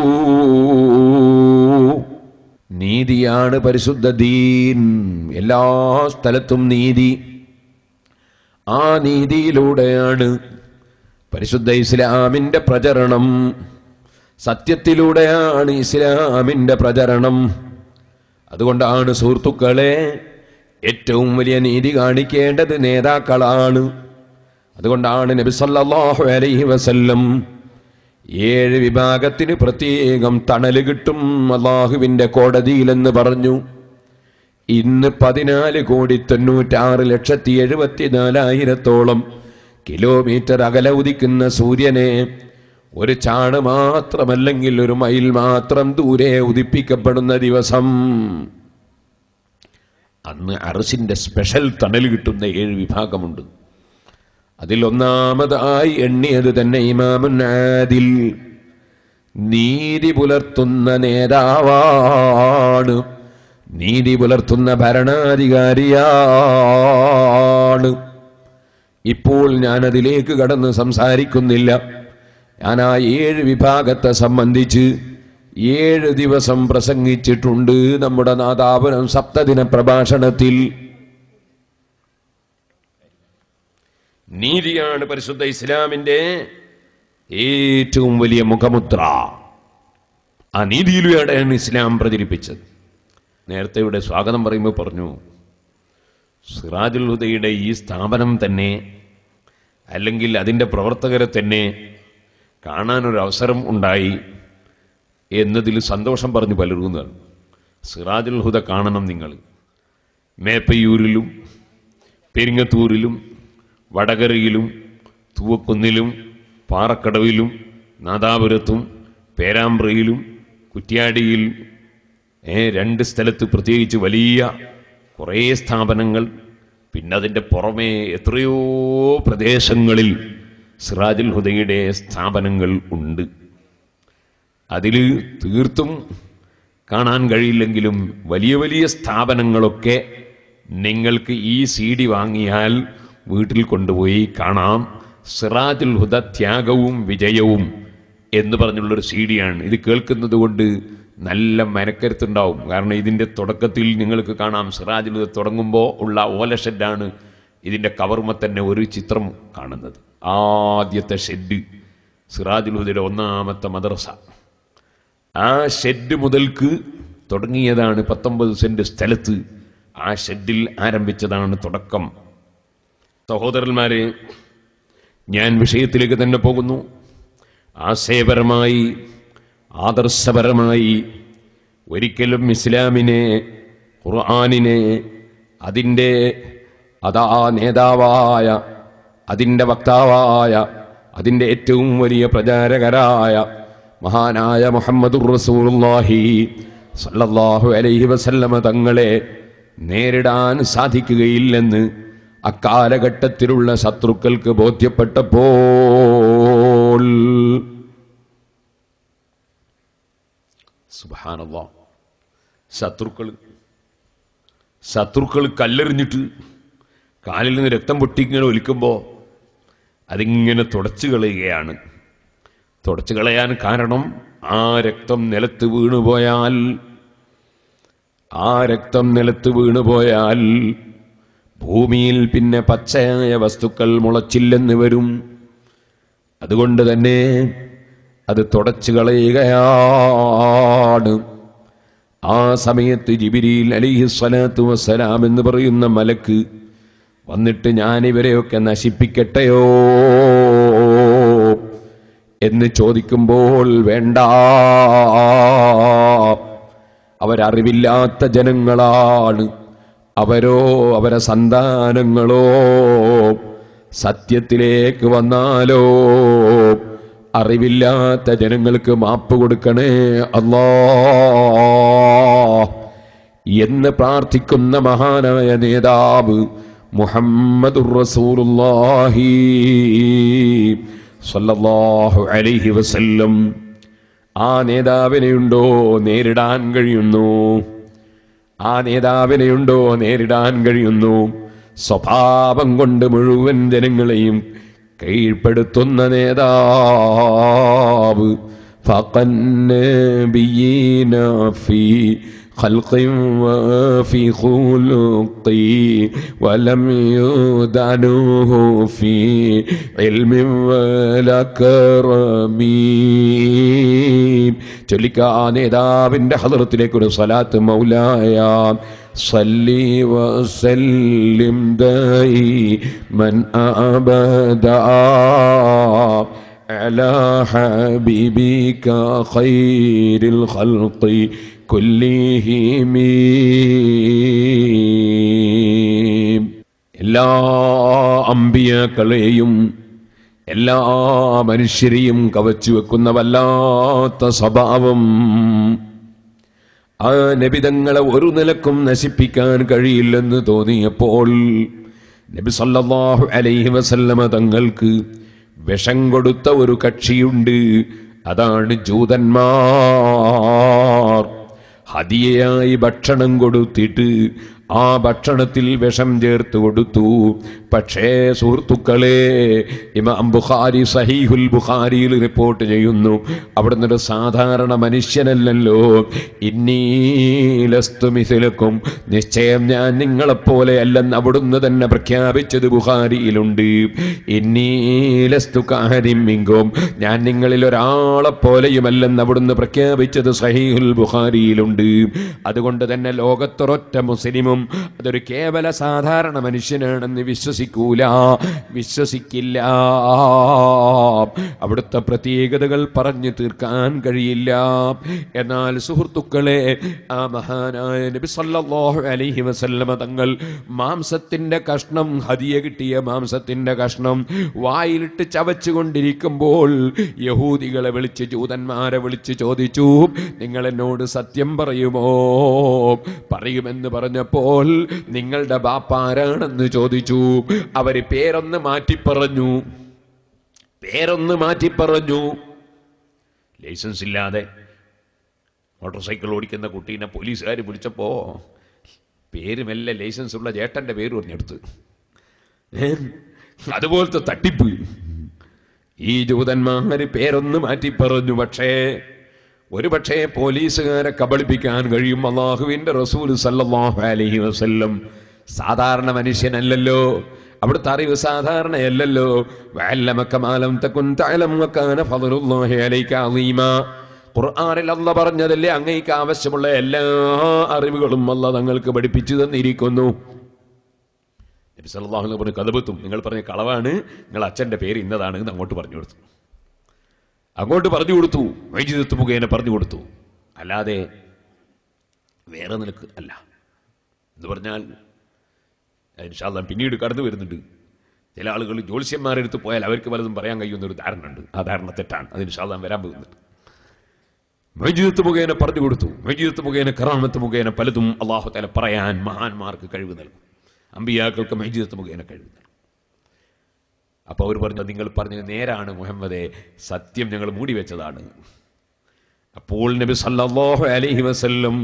നീതിയാണ് പരിശുദ്ധ ദീൻ എല്ലാ സ്ഥലത്തും നീതി ആ നീതിയിലൂടെയാണ് പരിശുദ്ധ ഇസ്ലാമിന്റെ പ്രചരണം സത്യത്തിലൂടെയാണ് ഇസ്ലാമിന്റെ പ്രചരണം അതുകൊണ്ടാണ് സുഹൃത്തുക്കളെ ഏറ്റവും വലിയ നീതി കാണിക്കേണ്ടത് നേതാക്കളാണ് അതുകൊണ്ടാണ് നബി സല്ലല്ലാഹു അലൈഹി വസല്ലം ഏഴ് വിഭാഗത്തിന് പ്രത്യേകം തണല് കിട്ടും അള്ളാഹുവിന്റെ കോടതിയിലെന്ന് പറഞ്ഞു ഇന്ന് പതിനാല് കോടി തൊണ്ണൂറ്റാറ് ലക്ഷത്തി എഴുപത്തിനാലായിരത്തോളം കിലോമീറ്റർ അകലെ ഉദിക്കുന്ന സൂര്യനെ ഒരു ചാണ് മാത്രമല്ലെങ്കിൽ ഒരു മൈൽ മാത്രം ദൂരെ ഉദിപ്പിക്കപ്പെടുന്ന ദിവസം അന്ന് അറസിന്റെ സ്പെഷ്യൽ തണൽ കിട്ടുന്ന ഏഴ് വിഭാഗമുണ്ട് അതിൽ ഒന്നാമതായി എണ്ണിയത് തന്നെ ഇമാമുൻ ആദിൽ നീതി പുലർത്തുന്ന നേതാവാണ് നീതി പുലർത്തുന്ന ഭരണാധികാരിയാണ് ഇപ്പോൾ ഞാൻ അതിലേക്ക് കടന്ന് സംസാരിക്കുന്നില്ല ഞാൻ ആ ഏഴ് വിഭാഗത്തെ സംബന്ധിച്ച് ഏഴ് ദിവസം പ്രസംഗിച്ചിട്ടുണ്ട് നമ്മുടെ നാദാപുരം സപ്തദിന പ്രഭാഷണത്തിൽ നീതിയാണ് പരിശുദ്ധ ഇസ്ലാമിന്റെ ഏറ്റവും വലിയ മുഖമുദ്ര ആ നീതിയിലൂടെയാണ് ഇസ്ലാം പ്രചരിപ്പിച്ചത് നേരത്തെ ഇവിടെ സ്വാഗതം പറയുമ്പോൾ പറഞ്ഞു സിറാജുൽ ഹുദയുടെ ഈ സ്ഥാപനം തന്നെ അല്ലെങ്കിൽ അതിൻ്റെ പ്രവർത്തകരെ തന്നെ കാണാനൊരു അവസരം ഉണ്ടായി എന്നതിൽ സന്തോഷം പറഞ്ഞു പലരുന്നതാണ് സിറാജുൽ ഹുദ കാണണം നിങ്ങൾ മേപ്പയൂരിലും പെരിങ്ങത്തൂരിലും വടകരയിലും തൂവക്കുന്നിലും പാറക്കടവിലും നാദാപുരത്തും പേരാമ്പ്രയിലും കുറ്റ്യാടിയിൽ ഏ, രണ്ട് സ്ഥലത്ത് പ്രത്യേകിച്ച് വലിയ കുറേ സ്ഥാപനങ്ങൾ പിന്നെ അതിൻ്റെ പുറമേ എത്രയോ പ്രദേശങ്ങളിൽ സിറാജുൽ ഹുദയുടെ സ്ഥാപനങ്ങൾ ഉണ്ട് അതിൽ തീർത്തും കാണാൻ കഴിയില്ലെങ്കിലും വലിയ വലിയ സ്ഥാപനങ്ങളൊക്കെ നിങ്ങൾക്ക് ഈ സി ഡി വാങ്ങിയാൽ വീട്ടിൽ കൊണ്ടുപോയി കാണാം സിറാജുൽ ഹുദ ത്യാഗവും വിജയവും എന്ന് പറഞ്ഞുള്ളൊരു സി ഡിയാണ് ഇത് കേൾക്കുന്നത് കൊണ്ട് നല്ല മനക്കരുത്തുണ്ടാവും കാരണം ഇതിൻ്റെ തുടക്കത്തിൽ നിങ്ങൾക്ക് കാണാം സിറാജുൽ ഹുദ തുടങ്ങുമ്പോൾ ഉള്ള ഓല ഷെഡാണ് ഇതിൻ്റെ കവർമ തന്നെ ഒരു ചിത്രം കാണുന്നത് ആദ്യത്തെ ഷെഡ് സിറാജുൽ ഹുദയുടെ ഒന്നാമത്തെ മദ്രസ ആ ഷെഡ് മുതൽക്ക് തുടങ്ങിയതാണ് പത്തൊമ്പത് സെന്റ് സ്ഥലത്ത് ആ ഷെഡിൽ ആരംഭിച്ചതാണ് തുടക്കം സഹോദരന്മാരെ ഞാൻ വിഷയത്തിലേക്ക് തന്നെ പോകുന്നു ആശയപരമായി ആദർശപരമായി ഒരിക്കലും ഇസ്ലാമിനെ ഖുർആാനിനെ അതിൻ്റെ അതാ നേതാവായ അതിൻ്റെ വക്താവായ അതിൻ്റെ ഏറ്റവും വലിയ പ്രചാരകരായ മഹാനായ മുഹമ്മദുർ റസൂലുള്ളാഹി സല്ലല്ലാഹു അലൈഹി വസല്ലമ തങ്ങളെ നേരിടാൻ സാധിക്കുകയില്ലെന്ന് അക്കാലഘട്ടത്തിലുള്ള ശത്രുക്കൾക്ക് ബോധ്യപ്പെട്ടപ്പോൾ സുബ്ഹാനല്ലാഹ് ശത്രുക്കൾ ശത്രുക്കൾ കല്ലെറിഞ്ഞിട്ട് കാലിൽ നിന്ന് രക്തം പൊട്ടിങ്ങനെ ഒലിക്കുമ്പോൾ അതിങ്ങനെ തുടച്ചു കളയുകയാണ് തുടച്ചു കളയാൻ കാരണം ആ രക്തം നിലത്ത് വീണുപോയാൽ ആ രക്തം നിലത്ത് വീണുപോയാൽ ഭൂമിയിൽ പിന്നെ പച്ചയായ വസ്തുക്കൾ മുളച്ചില്ലെന്ന് വരും അതുകൊണ്ട് തന്നെ അത് തുടച്ചു കളയുകയാണ് ആ സമയത്ത് ജിബിരിയിൽ അലിഹി സ്വലാത്തു വസ്സലാം എന്ന് പറയുന്ന മലക്ക് വന്നിട്ട് ഞാൻ ഇവരെയൊക്കെ നശിപ്പിക്കട്ടെയോ എന്ന് ചോദിക്കുമ്പോൾ വേണ്ട അവരറിവില്ലാത്ത ജനങ്ങളാണ് അവരോ അവരെ സന്താനങ്ങളോ സത്യത്തിലേക്ക് വന്നാലോ അറിവില്ലാത്ത ജനങ്ങൾക്ക് മാപ്പ് കൊടുക്കണേ അല്ലാ എന്ന് പ്രാർത്ഥിക്കുന്ന മഹാനായ നേതാവ് മുഹമ്മദുർ റസൂലുള്ളാഹി സ്വല്ലല്ലാഹു അലൈഹി വസല്ലം ആ നേതാവിനെയുണ്ടോ നേരിടാൻ കഴിയുന്നു ആ നേതാവിനെയുണ്ടോ നേരിടാൻ കഴിയുന്നു സ്വഭാവം കൊണ്ട് മുഴുവൻ ജനങ്ങളെയും കീഴ്പ്പെടുത്തുന്ന നേതാവ് فقنبيين في خلق وفي خلق ولم يدعنوه في علم ولا كرم ചൊല്ലിക്ക ആ നേതാവിന്റെ ഹദറത്തിലേക്ക് ഒരു സലാത്ത് മൗലായ സല്ലി വസല്ലിം ദൈ മൻ അബദാ على حبيبك خير الخلق كلهم എല്ലാ അമ്പിയാക്കളെയും എല്ലാ മനുഷ്യരെയും കവച്ചു വെക്കുന്ന വല്ലാത്ത സ്വഭാവം ആ നബിതങ്ങളെ ഒരു നിലക്കും നശിപ്പിക്കാൻ കഴിയില്ലെന്ന് തോന്നിയപ്പോൾ നബി സല്ലല്ലാഹു അലൈഹി വസല്ലമ തങ്ങൾക്ക് വിഷം കൊടുത്ത ഒരു കക്ഷിയുണ്ട് അതാണ് ജൂതന്മാർ ഹതിയയായി ഭക്ഷണം കൊടുത്തിട്ട് ആ ഭക്ഷണത്തിൽ വിഷം ചേർത്ത് കൊടുത്തു പക്ഷേ സുഹൃത്തുക്കളെ ഇമാം ബുഖാരി സഹീഹുൽ ബുഖാരിയിൽ റിപ്പോർട്ട് ചെയ്യുന്നു അവിടുന്ന് ഒരു സാധാരണ മനുഷ്യനല്ലല്ലോ ഇന്നീലസ്തു മിഥിലക്കും നിശ്ചയം ഞാൻ നിങ്ങളെപ്പോലെ അല്ലെന്ന് അവിടുന്ന് തന്നെ പ്രഖ്യാപിച്ചത് ബുഖാരിയിലുണ്ട് ഇന്നീലസ്തു കാരിമ്മിങ്കും ഞാൻ നിങ്ങളിൽ ഒരാളെ പോലെയുമല്ലെന്ന് അവിടുന്ന് പ്രഖ്യാപിച്ചത് സഹീഹുൽ ബുഖാരിയിലുണ്ട് അതുകൊണ്ട് തന്നെ ലോകത്തൊരൊറ്റ മുസ്ലിമും അതൊരു കേവല സാധാരണ മനുഷ്യനാണെന്ന് വിശ്വസിക്കൂല വിശ്വസിക്കില്ല അവിടുത്തെ പ്രത്യേകതകൾ പറഞ്ഞു തീർക്കാൻ കഴിയില്ല എന്നാൽ സുഹൃത്തുക്കളെ ആ മഹാനായ നബി സല്ലല്ലാഹു അലൈഹി വസല്ലമ തങ്ങൾ മാംസത്തിന്റെ കഷ്ണം ഹദിയ കിട്ടിയ മാംസത്തിന്റെ കഷ്ണം വായിലിട്ട് ചവച്ചുകൊണ്ടിരിക്കുമ്പോൾ യഹൂദികളെ വിളിച്ച് ജൂതന്മാരെ വിളിച്ച് ചോദിച്ചു നിങ്ങൾ എന്നോട് സത്യം പറയുമോ പറയുമെന്ന് പറഞ്ഞപ്പോൾ നിങ്ങളുടെ ബാപ്പ ആരാണെന്ന് ചോദിച്ചു അവര് പേരൊന്ന് മാറ്റി പറഞ്ഞു പേരൊന്ന് മാറ്റി പറഞ്ഞു ലൈസൻസ് ഇല്ലാതെ മോട്ടോർ സൈക്കിൾ ഓടിക്കുന്ന കുട്ടീനെ പോലീസുകാർ പിടിച്ചപ്പോ പേര് മെല്ലെ ലൈസൻസ് ഉള്ള ചേട്ടന്റെ പേര് പറഞ്ഞെടുത്ത് ഏ? അതുപോലത്തെ തട്ടിപ്പ് ഈ ജൂതന്മാര് പേരൊന്ന് മാറ്റി പറഞ്ഞു പക്ഷേ ഒരു പക്ഷേ പോലീസുകാരെ കബളിപ്പിക്കാൻ കഴിയും അള്ളാഹുവിന്റെ റസൂൽ സല്ലല്ലാഹു അലൈഹി വസല്ലം സാധാരണ മനുഷ്യനല്ലല്ലോ അവിടുത്തെ അറിവ് സാധാരണയല്ലല്ലോ വഅല്ലമക മാ ലം തകുൻ തഅലം വകാന ഫളലുല്ലാഹി അലൈക അളീമ ഖുർആനിൽ അല്ല പറഞ്ഞതല്ലേ അങ്ങേക്ക് ആവശ്യമുള്ള എല്ലാ അറിവുകളും അല്ല തങ്ങൾക്ക് പഠിപ്പിച്ചു തന്നിരിക്കുന്നു നബി സല്ലല്ലാഹു അലൈഹി പറഞ്ഞു കഥപത്തും നിങ്ങൾ പറഞ്ഞ കളവാണ് നിങ്ങൾ അച്ഛന്റെ പേര് ഇന്നതാണ് എന്ന് അങ്ങോട്ട് പറഞ്ഞു കൊടുത്തു അങ്ങോട്ട് പറഞ്ഞു കൊടുത്തു വൈദ്യുതത്വ മുഖേന പറഞ്ഞു കൊടുത്തു അല്ലാതെ വേറെ നിനക്ക് അല്ല എന്ന് പറഞ്ഞാൽ ഇൻഷാല്ല പിന്നീട് കടന്നു വരുന്നുണ്ട് ചില ആളുകൾ ജ്യോത്സ്യന്മാരെടുത്ത് പോയാൽ അവർക്ക് പലതും പറയാൻ കഴിയുന്ന ഒരു ധാരണ ഉണ്ട് ആ ധാരണ തെറ്റാണ് അത് ഇൻഷാല്ല വരാൻ പോകുന്നുണ്ട് വൈദ്യുതത്വ മുഖേന പറഞ്ഞു കൊടുത്തു വൈദ്യുതത്വ മുഖേന കറാമത്ത് മുഖേന പലതും അള്ളാഹു തല പറയാൻ മഹാന്മാർക്ക് കഴിവ് നൽകും അമ്പിയാക്കൾക്ക് വൈദ്യുതത്വ മുഖേന കഴിവ് നൽകും അപ്പൊ അവർ പറഞ്ഞു നിങ്ങൾ പറഞ്ഞത് നേരാണ് മുഹമ്മദെ സത്യം ഞങ്ങൾ മൂടി വെച്ചതാണ് അപ്പോൾ നബി സല്ലല്ലാഹു അലൈഹി വസല്ലം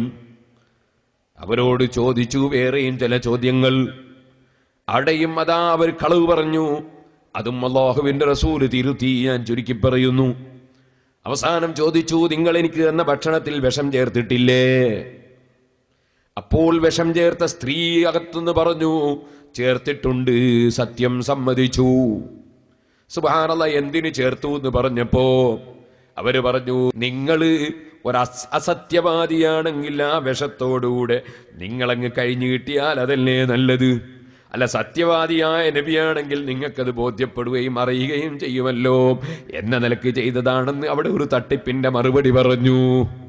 അവരോട് ചോദിച്ചു വേറെയും ചില ചോദ്യങ്ങൾ അവിടെയും അതാ അവർ കളവ് പറഞ്ഞു അതും അള്ളാഹുവിന്റെ റസൂല് തിരുത്തി ഞാൻ ചുരുക്കി പറയുന്നു അവസാനം ചോദിച്ചു നിങ്ങൾ എനിക്ക് തന്ന ഭക്ഷണത്തിൽ വിഷം ചേർത്തിട്ടില്ലേ അപ്പോൾ വിഷം ചേർത്ത സ്ത്രീ അകത്തുനിന്ന് പറഞ്ഞു ചേർത്തിട്ടുണ്ട് സത്യം സമ്മതിച്ചു സുബാനല്ല എന്തിന് ചേർത്തു എന്ന് പറഞ്ഞപ്പോ അവര് പറഞ്ഞു നിങ്ങള് ഒരു അസ്- അസത്യവാദിയാണെങ്കിൽ ആ വിഷത്തോടുകൂടെ നിങ്ങളങ്ങ് കഴിഞ്ഞു കിട്ടിയാൽ അതല്ലേ നല്ലത് അല്ല സത്യവാദിയായ നബിയാണെങ്കിൽ നിങ്ങൾക്കത് ബോധ്യപ്പെടുകയും അറിയുകയും ചെയ്യുമല്ലോ എന്ന നിലക്ക് ചെയ്തതാണെന്ന് അവിടെ ഒരു തട്ടിപ്പിന്റെ മറുപടി പറഞ്ഞു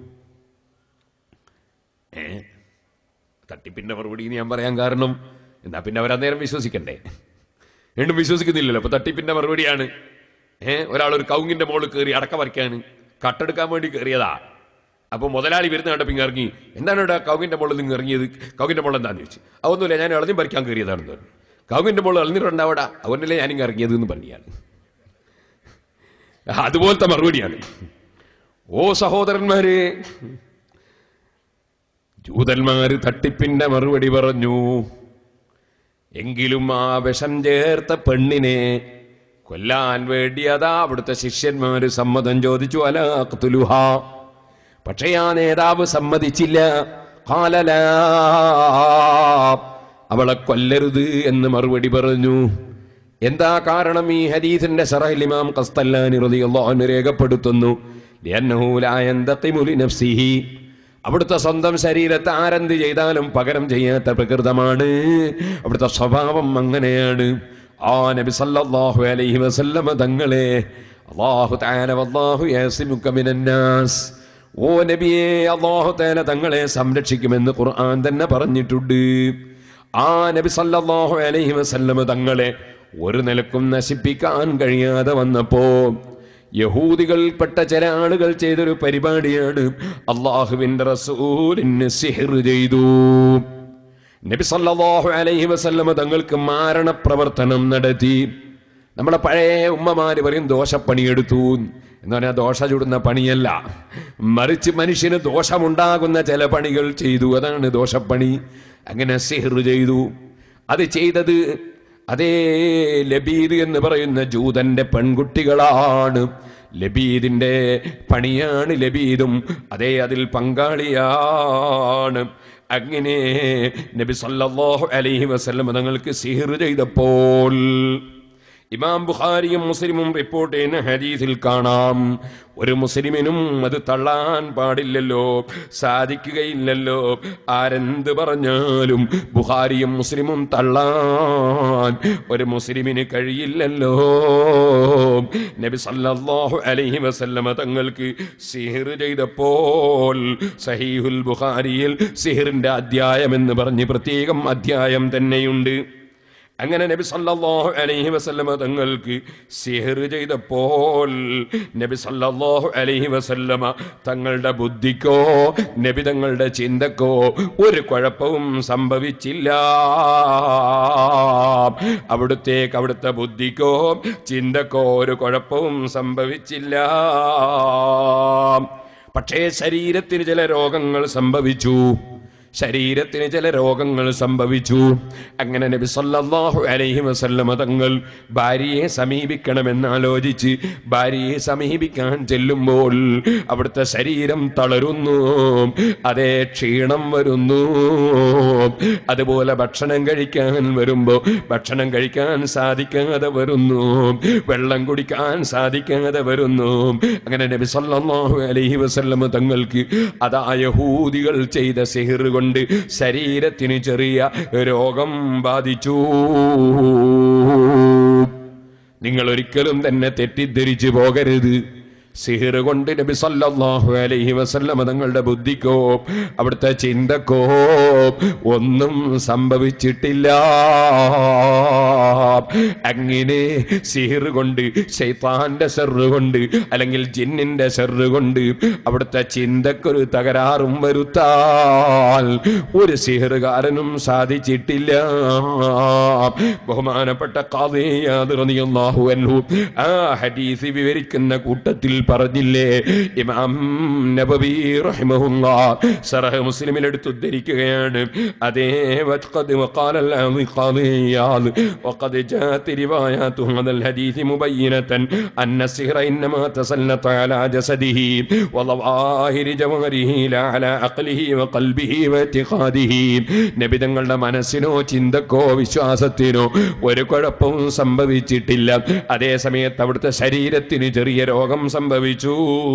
ഏ തട്ടിപ്പിന്റെ മറുപടി എന്ന് ഞാൻ പറയാൻ കാരണം എന്നാ പിന്നെ അവരന്നേരം വിശ്വസിക്കണ്ടേ വീണ്ടും വിശ്വസിക്കുന്നില്ലല്ലോ അപ്പൊ തട്ടിപ്പിന്റെ മറുപടിയാണ് ഏ ഒരാൾ ഒരു കൗങ്ങിന്റെ മുകളിൽ കയറി അടക്ക പറിക്കാണ് കട്ടെടുക്കാൻ വേണ്ടി കയറിയതാ അപ്പൊ മുതലാളി വരുന്ന കണ്ടപ്പോ ഇങ്ങ് ഇറങ്ങി എന്താണ് ഇവിടെ കൗങ്ങിന്റെ മുകളിൽ നിങ്ങൾ ഇറങ്ങിയത് കൗങ്ങിന്റെ മുകളിൽ എന്താന്ന് ചോദിച്ചു അതൊന്നുമില്ല ഞാൻ ഇളഞ്ഞും പറിക്കാൻ കയറിയതാണെന്ന് പറഞ്ഞു കൗങ്ങിന്റെ മുകളിൽ ഇളഞ്ഞിട്ടുണ്ടാവടാ അവനല്ലേ ഞാനിങ്ങ് ഇറങ്ങിയത് എന്ന് പറഞ്ഞാണ് അതുപോലത്തെ മറുപടിയാണ് ഓ സഹോദരന്മാരെ ജൂതന്മാര് തട്ടിപ്പിന്റെ മറുപടി പറഞ്ഞു എങ്കിലും ആ വിഷം ചേർത്ത പെണ്ണിനെ കൊല്ലാൻ വേണ്ടി അതാ അവിടുത്തെ ശിഷ്യന്മാര് സമ്മതം ചോദിച്ചു അലാഖ്തുലുഹ പക്ഷേ ആ നേതാവ് സമ്മതിച്ചില്ല ഖാലല അവളെ കൊല്ലരുത് എന്ന് മറുപടി പറഞ്ഞു എന്താ കാരണം ഈ ഹദീസിന്റെ സറഹിൽ ഇമാം ഖസ്തല്ലാനി റളിയല്ലാഹു അൻഹു രേഖപ്പെടുത്തുന്നു ലിഅന്നഹു ലാ യന്തഖിമു ലിനഫ്സിഹി അവിടുത്തെ സ്വന്തം ശരീരത്തെ ആരെന്ത് ചെയ്താലും പകരം ചെയ്യാത്ത പ്രകൃതമാണ് അവിടുത്തെ സ്വഭാവം അങ്ങനെയാണ് ആ നബി സല്ലല്ലാഹു അലൈഹി വസല്ലമ തങ്ങളെ അല്ലാഹു തആല വല്ലാഹു യസിമുക മിനന്നാസ് ഓ നബിയെ അല്ലാഹു തആല തങ്ങളെ സംരക്ഷിക്കുമെന്ന് ഖുർആൻ തന്നെ പറഞ്ഞിട്ടുണ്ട് ആ നബി സല്ലല്ലാഹു അലൈഹി വസല്ലമ തങ്ങളെ ഒരു നിലക്കും നശിപ്പിക്കാൻ കഴിയാതെ വന്നപ്പോ യഹൂദികൾപ്പെട്ട ചില ആളുകൾ ചെയ്തൊരു പരിപാടിയാണ് അള്ളാഹുവിന്റെ റസൂലിന് സിഹിർ ചെയ്തു നബി സല്ലല്ലാഹു അലൈഹി വസല്ലമ തങ്ങൾക്ക് മാരണ പ്രവർത്തനം നടത്തി നമ്മുടെ പഴയ ഉമ്മമാര് പറയും ദോഷപ്പണിയെടുത്തു എന്ന് പറഞ്ഞാൽ ദോഷ ചുടുന്ന പണിയല്ല മറിച്ച് മനുഷ്യന് ദോഷമുണ്ടാകുന്ന ചില പണികൾ ചെയ്തു അതാണ് ദോഷപ്പണി അങ്ങനെ സിഹിർ ചെയ്തു അത് ചെയ്തത് അതേ ലബീദ് എന്ന് പറയുന്ന ജൂതന്റെ പെൺകുട്ടികളാണ് ലബീദിന്റെ പണിയാണ് ലബീദും അതേ അതിൽ പങ്കാളിയാണ് അങ്ങനെ നബി സല്ലല്ലാഹു അലൈഹി വസല്ലം തങ്ങൾക്ക് സിഹിർ ചെയ്തപ്പോൾ ഇമാം ബുഖാരിയും മുസ്ലിമും റിപ്പോർട്ട് ചെയ്യുന്ന ഹദീസിൽ കാണാം ഒരു മുസ്ലിമിനും അത് തള്ളാൻ പാടില്ലല്ലോ സാധിക്കുകയില്ലല്ലോ ആരെന്ത് പറഞ്ഞാലും ബുഖാരിയും മുസ്ലിമും തള്ളാൻ ഒരു മുസ്ലിമിന് കഴിയില്ലല്ലോ നബി സല്ലല്ലാഹു അലൈഹി വസല്ലമ തങ്ങൾക്ക് സിഹിർ ചെയ്തപ്പോൾ സഹീഹുൽ ബുഖാരിയിൽ സിഹിറിന്റെ അധ്യായം എന്ന് പറഞ്ഞ് പ്രത്യേകം അധ്യായം തന്നെയുണ്ട് അങ്ങനെ നബി സല്ലല്ലാഹു അലൈഹി വസല്ലമ തങ്ങൾക്ക് സിഹർ ചെയ്തപ്പോൾ നബി സല്ലല്ലാഹു അലൈഹി വസല്ലമ തങ്ങളുടെ ബുദ്ധിക്കോ നബി തങ്ങളുടെ ചിന്തക്കോ ഒരു കുഴപ്പവും സംഭവിച്ചില്ല അവിടുത്തേക്ക് അവിടുത്തെ ബുദ്ധിക്കോ ചിന്തക്കോ ഒരു കുഴപ്പവും സംഭവിച്ചില്ല പക്ഷേ ശരീരത്തിന് ചില രോഗങ്ങൾ സംഭവിച്ചു ശരീരത്തിന് ചില രോഗങ്ങൾ സംഭവിച്ചു അങ്ങനെ നബി സല്ലല്ലാഹു അലൈഹി വസല്ലമ തങ്ങൾ ഭാര്യയെ സമീപിക്കണമെന്ന് ആലോചിച്ച് ഭാര്യയെ സമീപിക്കാൻ ചെല്ലുമ്പോൾ അവിടുത്തെ ശരീരം തളരുന്നു അതേ ക്ഷീണം വരുന്നു അതുപോലെ ഭക്ഷണം കഴിക്കാൻ വരുമ്പോ ഭക്ഷണം കഴിക്കാൻ സാധിക്കാതെ വരുന്നു വെള്ളം കുടിക്കാൻ സാധിക്കാതെ വരുന്നു അങ്ങനെ നബി സല്ലല്ലാഹു അലൈഹി വസല്ലമ തങ്ങൾക്ക് അതാ യഹൂദികൾ ചെയ്ത സിഹിർ കൊണ്ട് ശരീരത്തിന് ചെറിയ രോഗം ബാധിച്ചു നിങ്ങൾ ഒരിക്കലും തന്നെ തെറ്റിദ്ധരിച്ചു പോകരുത് സിഹിർ കൊണ്ട് നബി സല്ലല്ലാഹു അലൈഹി വസല്ലമ തങ്ങളുടെ ബുദ്ധിക്കോ അവിടുത്തെ ചിന്തക്കോ ഒന്നും സംഭവിച്ചിട്ടില്ല അങ്ങനെ സിഹിർ കൊണ്ട് ശൈത്താന്റെ സെറ് കൊണ്ട് അല്ലെങ്കിൽ ജിന്നിന്റെ സെറ് കൊണ്ട് അവിടുത്തെ ചിന്തക്കൊരു തകരാറും വരുത്താൽ ഒരു സിഹിറുകാരനും സാധിച്ചിട്ടില്ല ബഹുമാനപ്പെട്ട ഖാദിയാദ് റളിയല്ലാഹു അൻഹു ആ ഹദീസ് വിവരിക്കുന്ന കൂട്ടത്തിൽ പറഞ്ഞില്ലേ ഇമാം നബവി റഹിമഹുല്ലാ സറഹ് മുസ്ലിമിൽ എടുത്ത് ഉദ്ധരിക്കുകയാണ് അതേ വഖദ് وقال القاضي عياض وقد جاءت روايات هذا الحديث مبينة أن السحر إنما تسلط على جسده وظواهر جواره لا على عقله وقلبه واعتقاده നബിതങ്ങളുടെ മനസ്സിനോ ചിന്തക്കോ വിശ്വാസത്തിനോ ഒരു കുഴപ്പവും സംഭവിച്ചിട്ടില്ല അതേ സമയത്ത് അവിടുത്തെ ശരീരത്തിന് ചെറിയ രോഗം സംഭവിച്ചു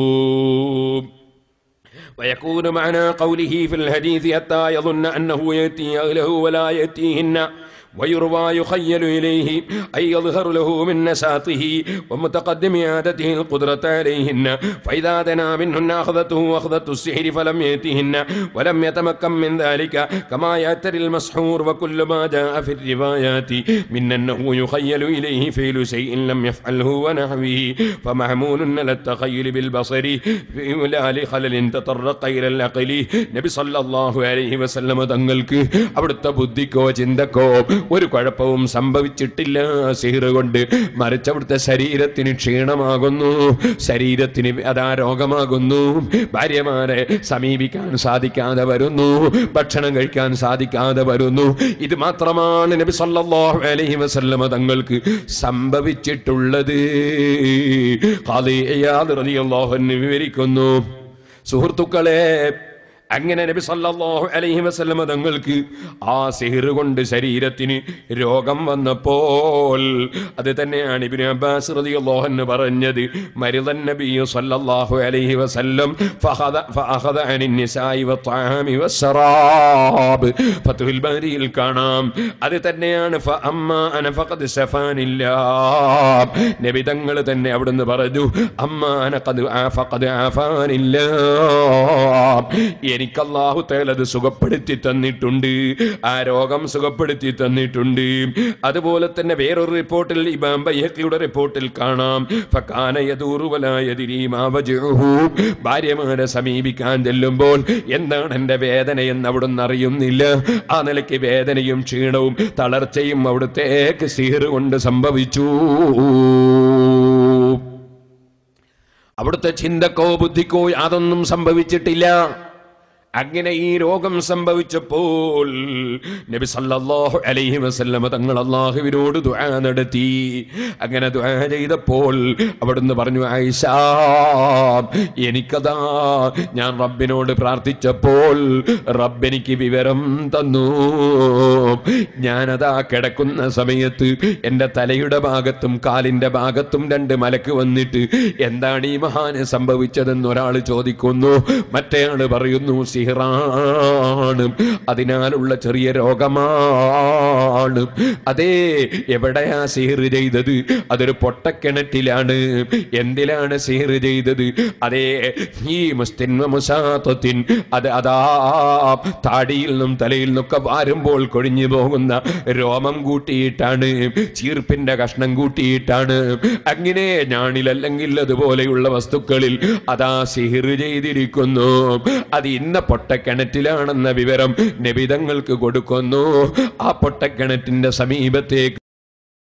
ويكون معنى قوله في الحديث حتى يظن أنه يأتي أهله ولا يأتيهن ويروى يخيل إليه أي يظهر له من نشاطه ومتقدم عادته القدرة عليهن فإذا دنا منهن أخذته أخذة السحر فلم يأتيهن ولم يتمكن من ذلك كما يأتري المسحور وكل ما جاء في الروايات من أنه يخيل إليه فعل شيء لم يفعله ونحوه فمعمول على التخيل بالبصر لا لخلل تطرق إلى العقل നബി സല്ലല്ലാഹു അലൈഹി വസല്ലമ തങ്ങൾക്ക് അവിടുത്തെ ബുദ്ധിക്കോ ചിന്തക്കോ ഒരു കുഴപ്പവും സംഭവിച്ചിട്ടില്ല സിഹിർ കൊണ്ട് മറിച്ച് അവിടുത്തെ ശരീരത്തിന് ക്ഷീണമാകുന്നു ശരീരത്തിന് അതാ രോഗമാകുന്നു ഭാര്യമാരെ സമീപിക്കാൻ സാധിക്കാതെ വരുന്നു ഭക്ഷണം കഴിക്കാൻ സാധിക്കാതെ വരുന്നു ഇത് മാത്രമാണ് നബി സല്ലല്ലാഹു അലൈഹി വസല്ലമ തങ്ങൾക്ക് സംഭവിച്ചിട്ടുള്ളത് ഖാദി ഇയാദ് റളിയല്ലാഹു അൻഹു വിവരിക്കുന്നു സുഹൃത്തുക്കളെ അങ്ങനെ നബി സല്ലല്ലാഹു അലൈഹി വസല്ലമ തങ്ങൾക്ക് ആ സിഹിർ കൊണ്ട് ശരീരത്തിന് രോഗം വന്നപ്പോൾ അത് തന്നെയാണ് ഇബ്നു അബ്ബാസ് റളിയല്ലാഹു അൻഹു പറഞ്ഞത് മരിദൻ നബി സല്ലല്ലാഹു അലൈഹി വസല്ലം ഫഖദ ഫഅഖദ അനിൻ നിസായി വത്അാമി വസ്സറാബ് ഫത്ഹുൽ ബാരിയിൽ കാണാം അത് തന്നെയാണ് ഫഅമ്മ അന ഫഖദ് ശഫാനില്ലാ നബി തങ്ങൾ തന്നെ അവിടുന്ന് പറഞ്ഞു അമ്മ അന ഖദ് ഫഖദ് ആഫാനില്ലാ എനിക്ക് അല്ലാഹു തആല അത് സുഖപ്പെടുത്തി തന്നിട്ടുണ്ട് ആ രോഗം സുഖപ്പെടുത്തി തന്നിട്ടുണ്ട് അതുപോലെ തന്നെ വേറൊരു റിപ്പോർട്ടിൽ ഇമാം ബൈഹഖിയുടെ റിപ്പോർട്ടിൽ കാണാം ഫകാന യദൂറു വലാ യദ്രി മാ വജ്ഉഹു ഭാര്യമാരെ സമീപിക്കാൻ ചെല്ലുമ്പോൾ എന്താണ് എൻ്റെ വേദനയെന്ന് അവിടുന്ന് അറിയുന്നില്ല ആ നിലയ്ക്ക് വേദനയും ക്ഷീണവും തളർച്ചയും അവിടുത്തേക്ക് സീറ് കൊണ്ട് സംഭവിച്ചു അവിടുത്തെ ചിന്തക്കോ ബുദ്ധിക്കോ യാതൊന്നും സംഭവിച്ചിട്ടില്ല അങ്ങനെ ഈ രോഗം സംഭവിച്ചപ്പോൾ നബി സല്ലല്ലാഹു അലൈഹി വസല്ലമ തങ്ങൾ അള്ളാഹുവിനോട് ദുആ നടത്തി അങ്ങനെ ദുആ ചെയ്തപ്പോൾ അവിടുന്ന് പറഞ്ഞു ആയിഷ എനിക്കതാ ഞാൻ റബ്ബിനോട് പ്രാർത്ഥിച്ചപ്പോൾ റബ്ബെനിക്ക് വിവരം തന്നു ഞാനതാ കിടക്കുന്ന സമയത്ത് എൻ്റെ തലയുടെ ഭാഗത്തും കാലിൻ്റെ ഭാഗത്തും രണ്ട് മലക്ക് വന്നിട്ട് എന്താണ് ഈ മഹാന് സംഭവിച്ചതെന്ന് ഒരാൾ ചോദിക്കുന്നു മറ്റേയാള് പറയുന്നു സിഹിറാണ് അതിനാലുള്ള ചെറിയ രോഗമാണ് അതേ എവിടെയാ സിഹിർ ചെയ്തത് അതൊരു പൊട്ടക്കിണറ്റിലാണ് എന്തിലാണ് സിഹിർ ചെയ്തത് അതേ ഈ മുസ്തിൻ മുസാത്തത്തിൻ അത് അതാ താടിയിൽ നിന്നും തലയിൽ നിന്നൊക്കെ വാരുമ്പോൾ കൊഴിഞ്ഞു പോകുന്ന രോമം കൂട്ടിയിട്ടാണ് ചീർപ്പിന്റെ കഷ്ണം കൂട്ടിയിട്ടാണ് അങ്ങനെ ഞാണിലല്ലെങ്കിൽ അതുപോലെയുള്ള വസ്തുക്കളിൽ അതാ സിഹിർ ചെയ്തിരിക്കുന്നു അത് ഇന്ന പൊട്ടക്കിണറ്റിലാണെന്ന വിവരം നബിതങ്ങൾക്ക് കൊടുക്കുന്നു ആ പൊട്ടക്കിണറ്റിന്റെ സമീപത്തേക്ക്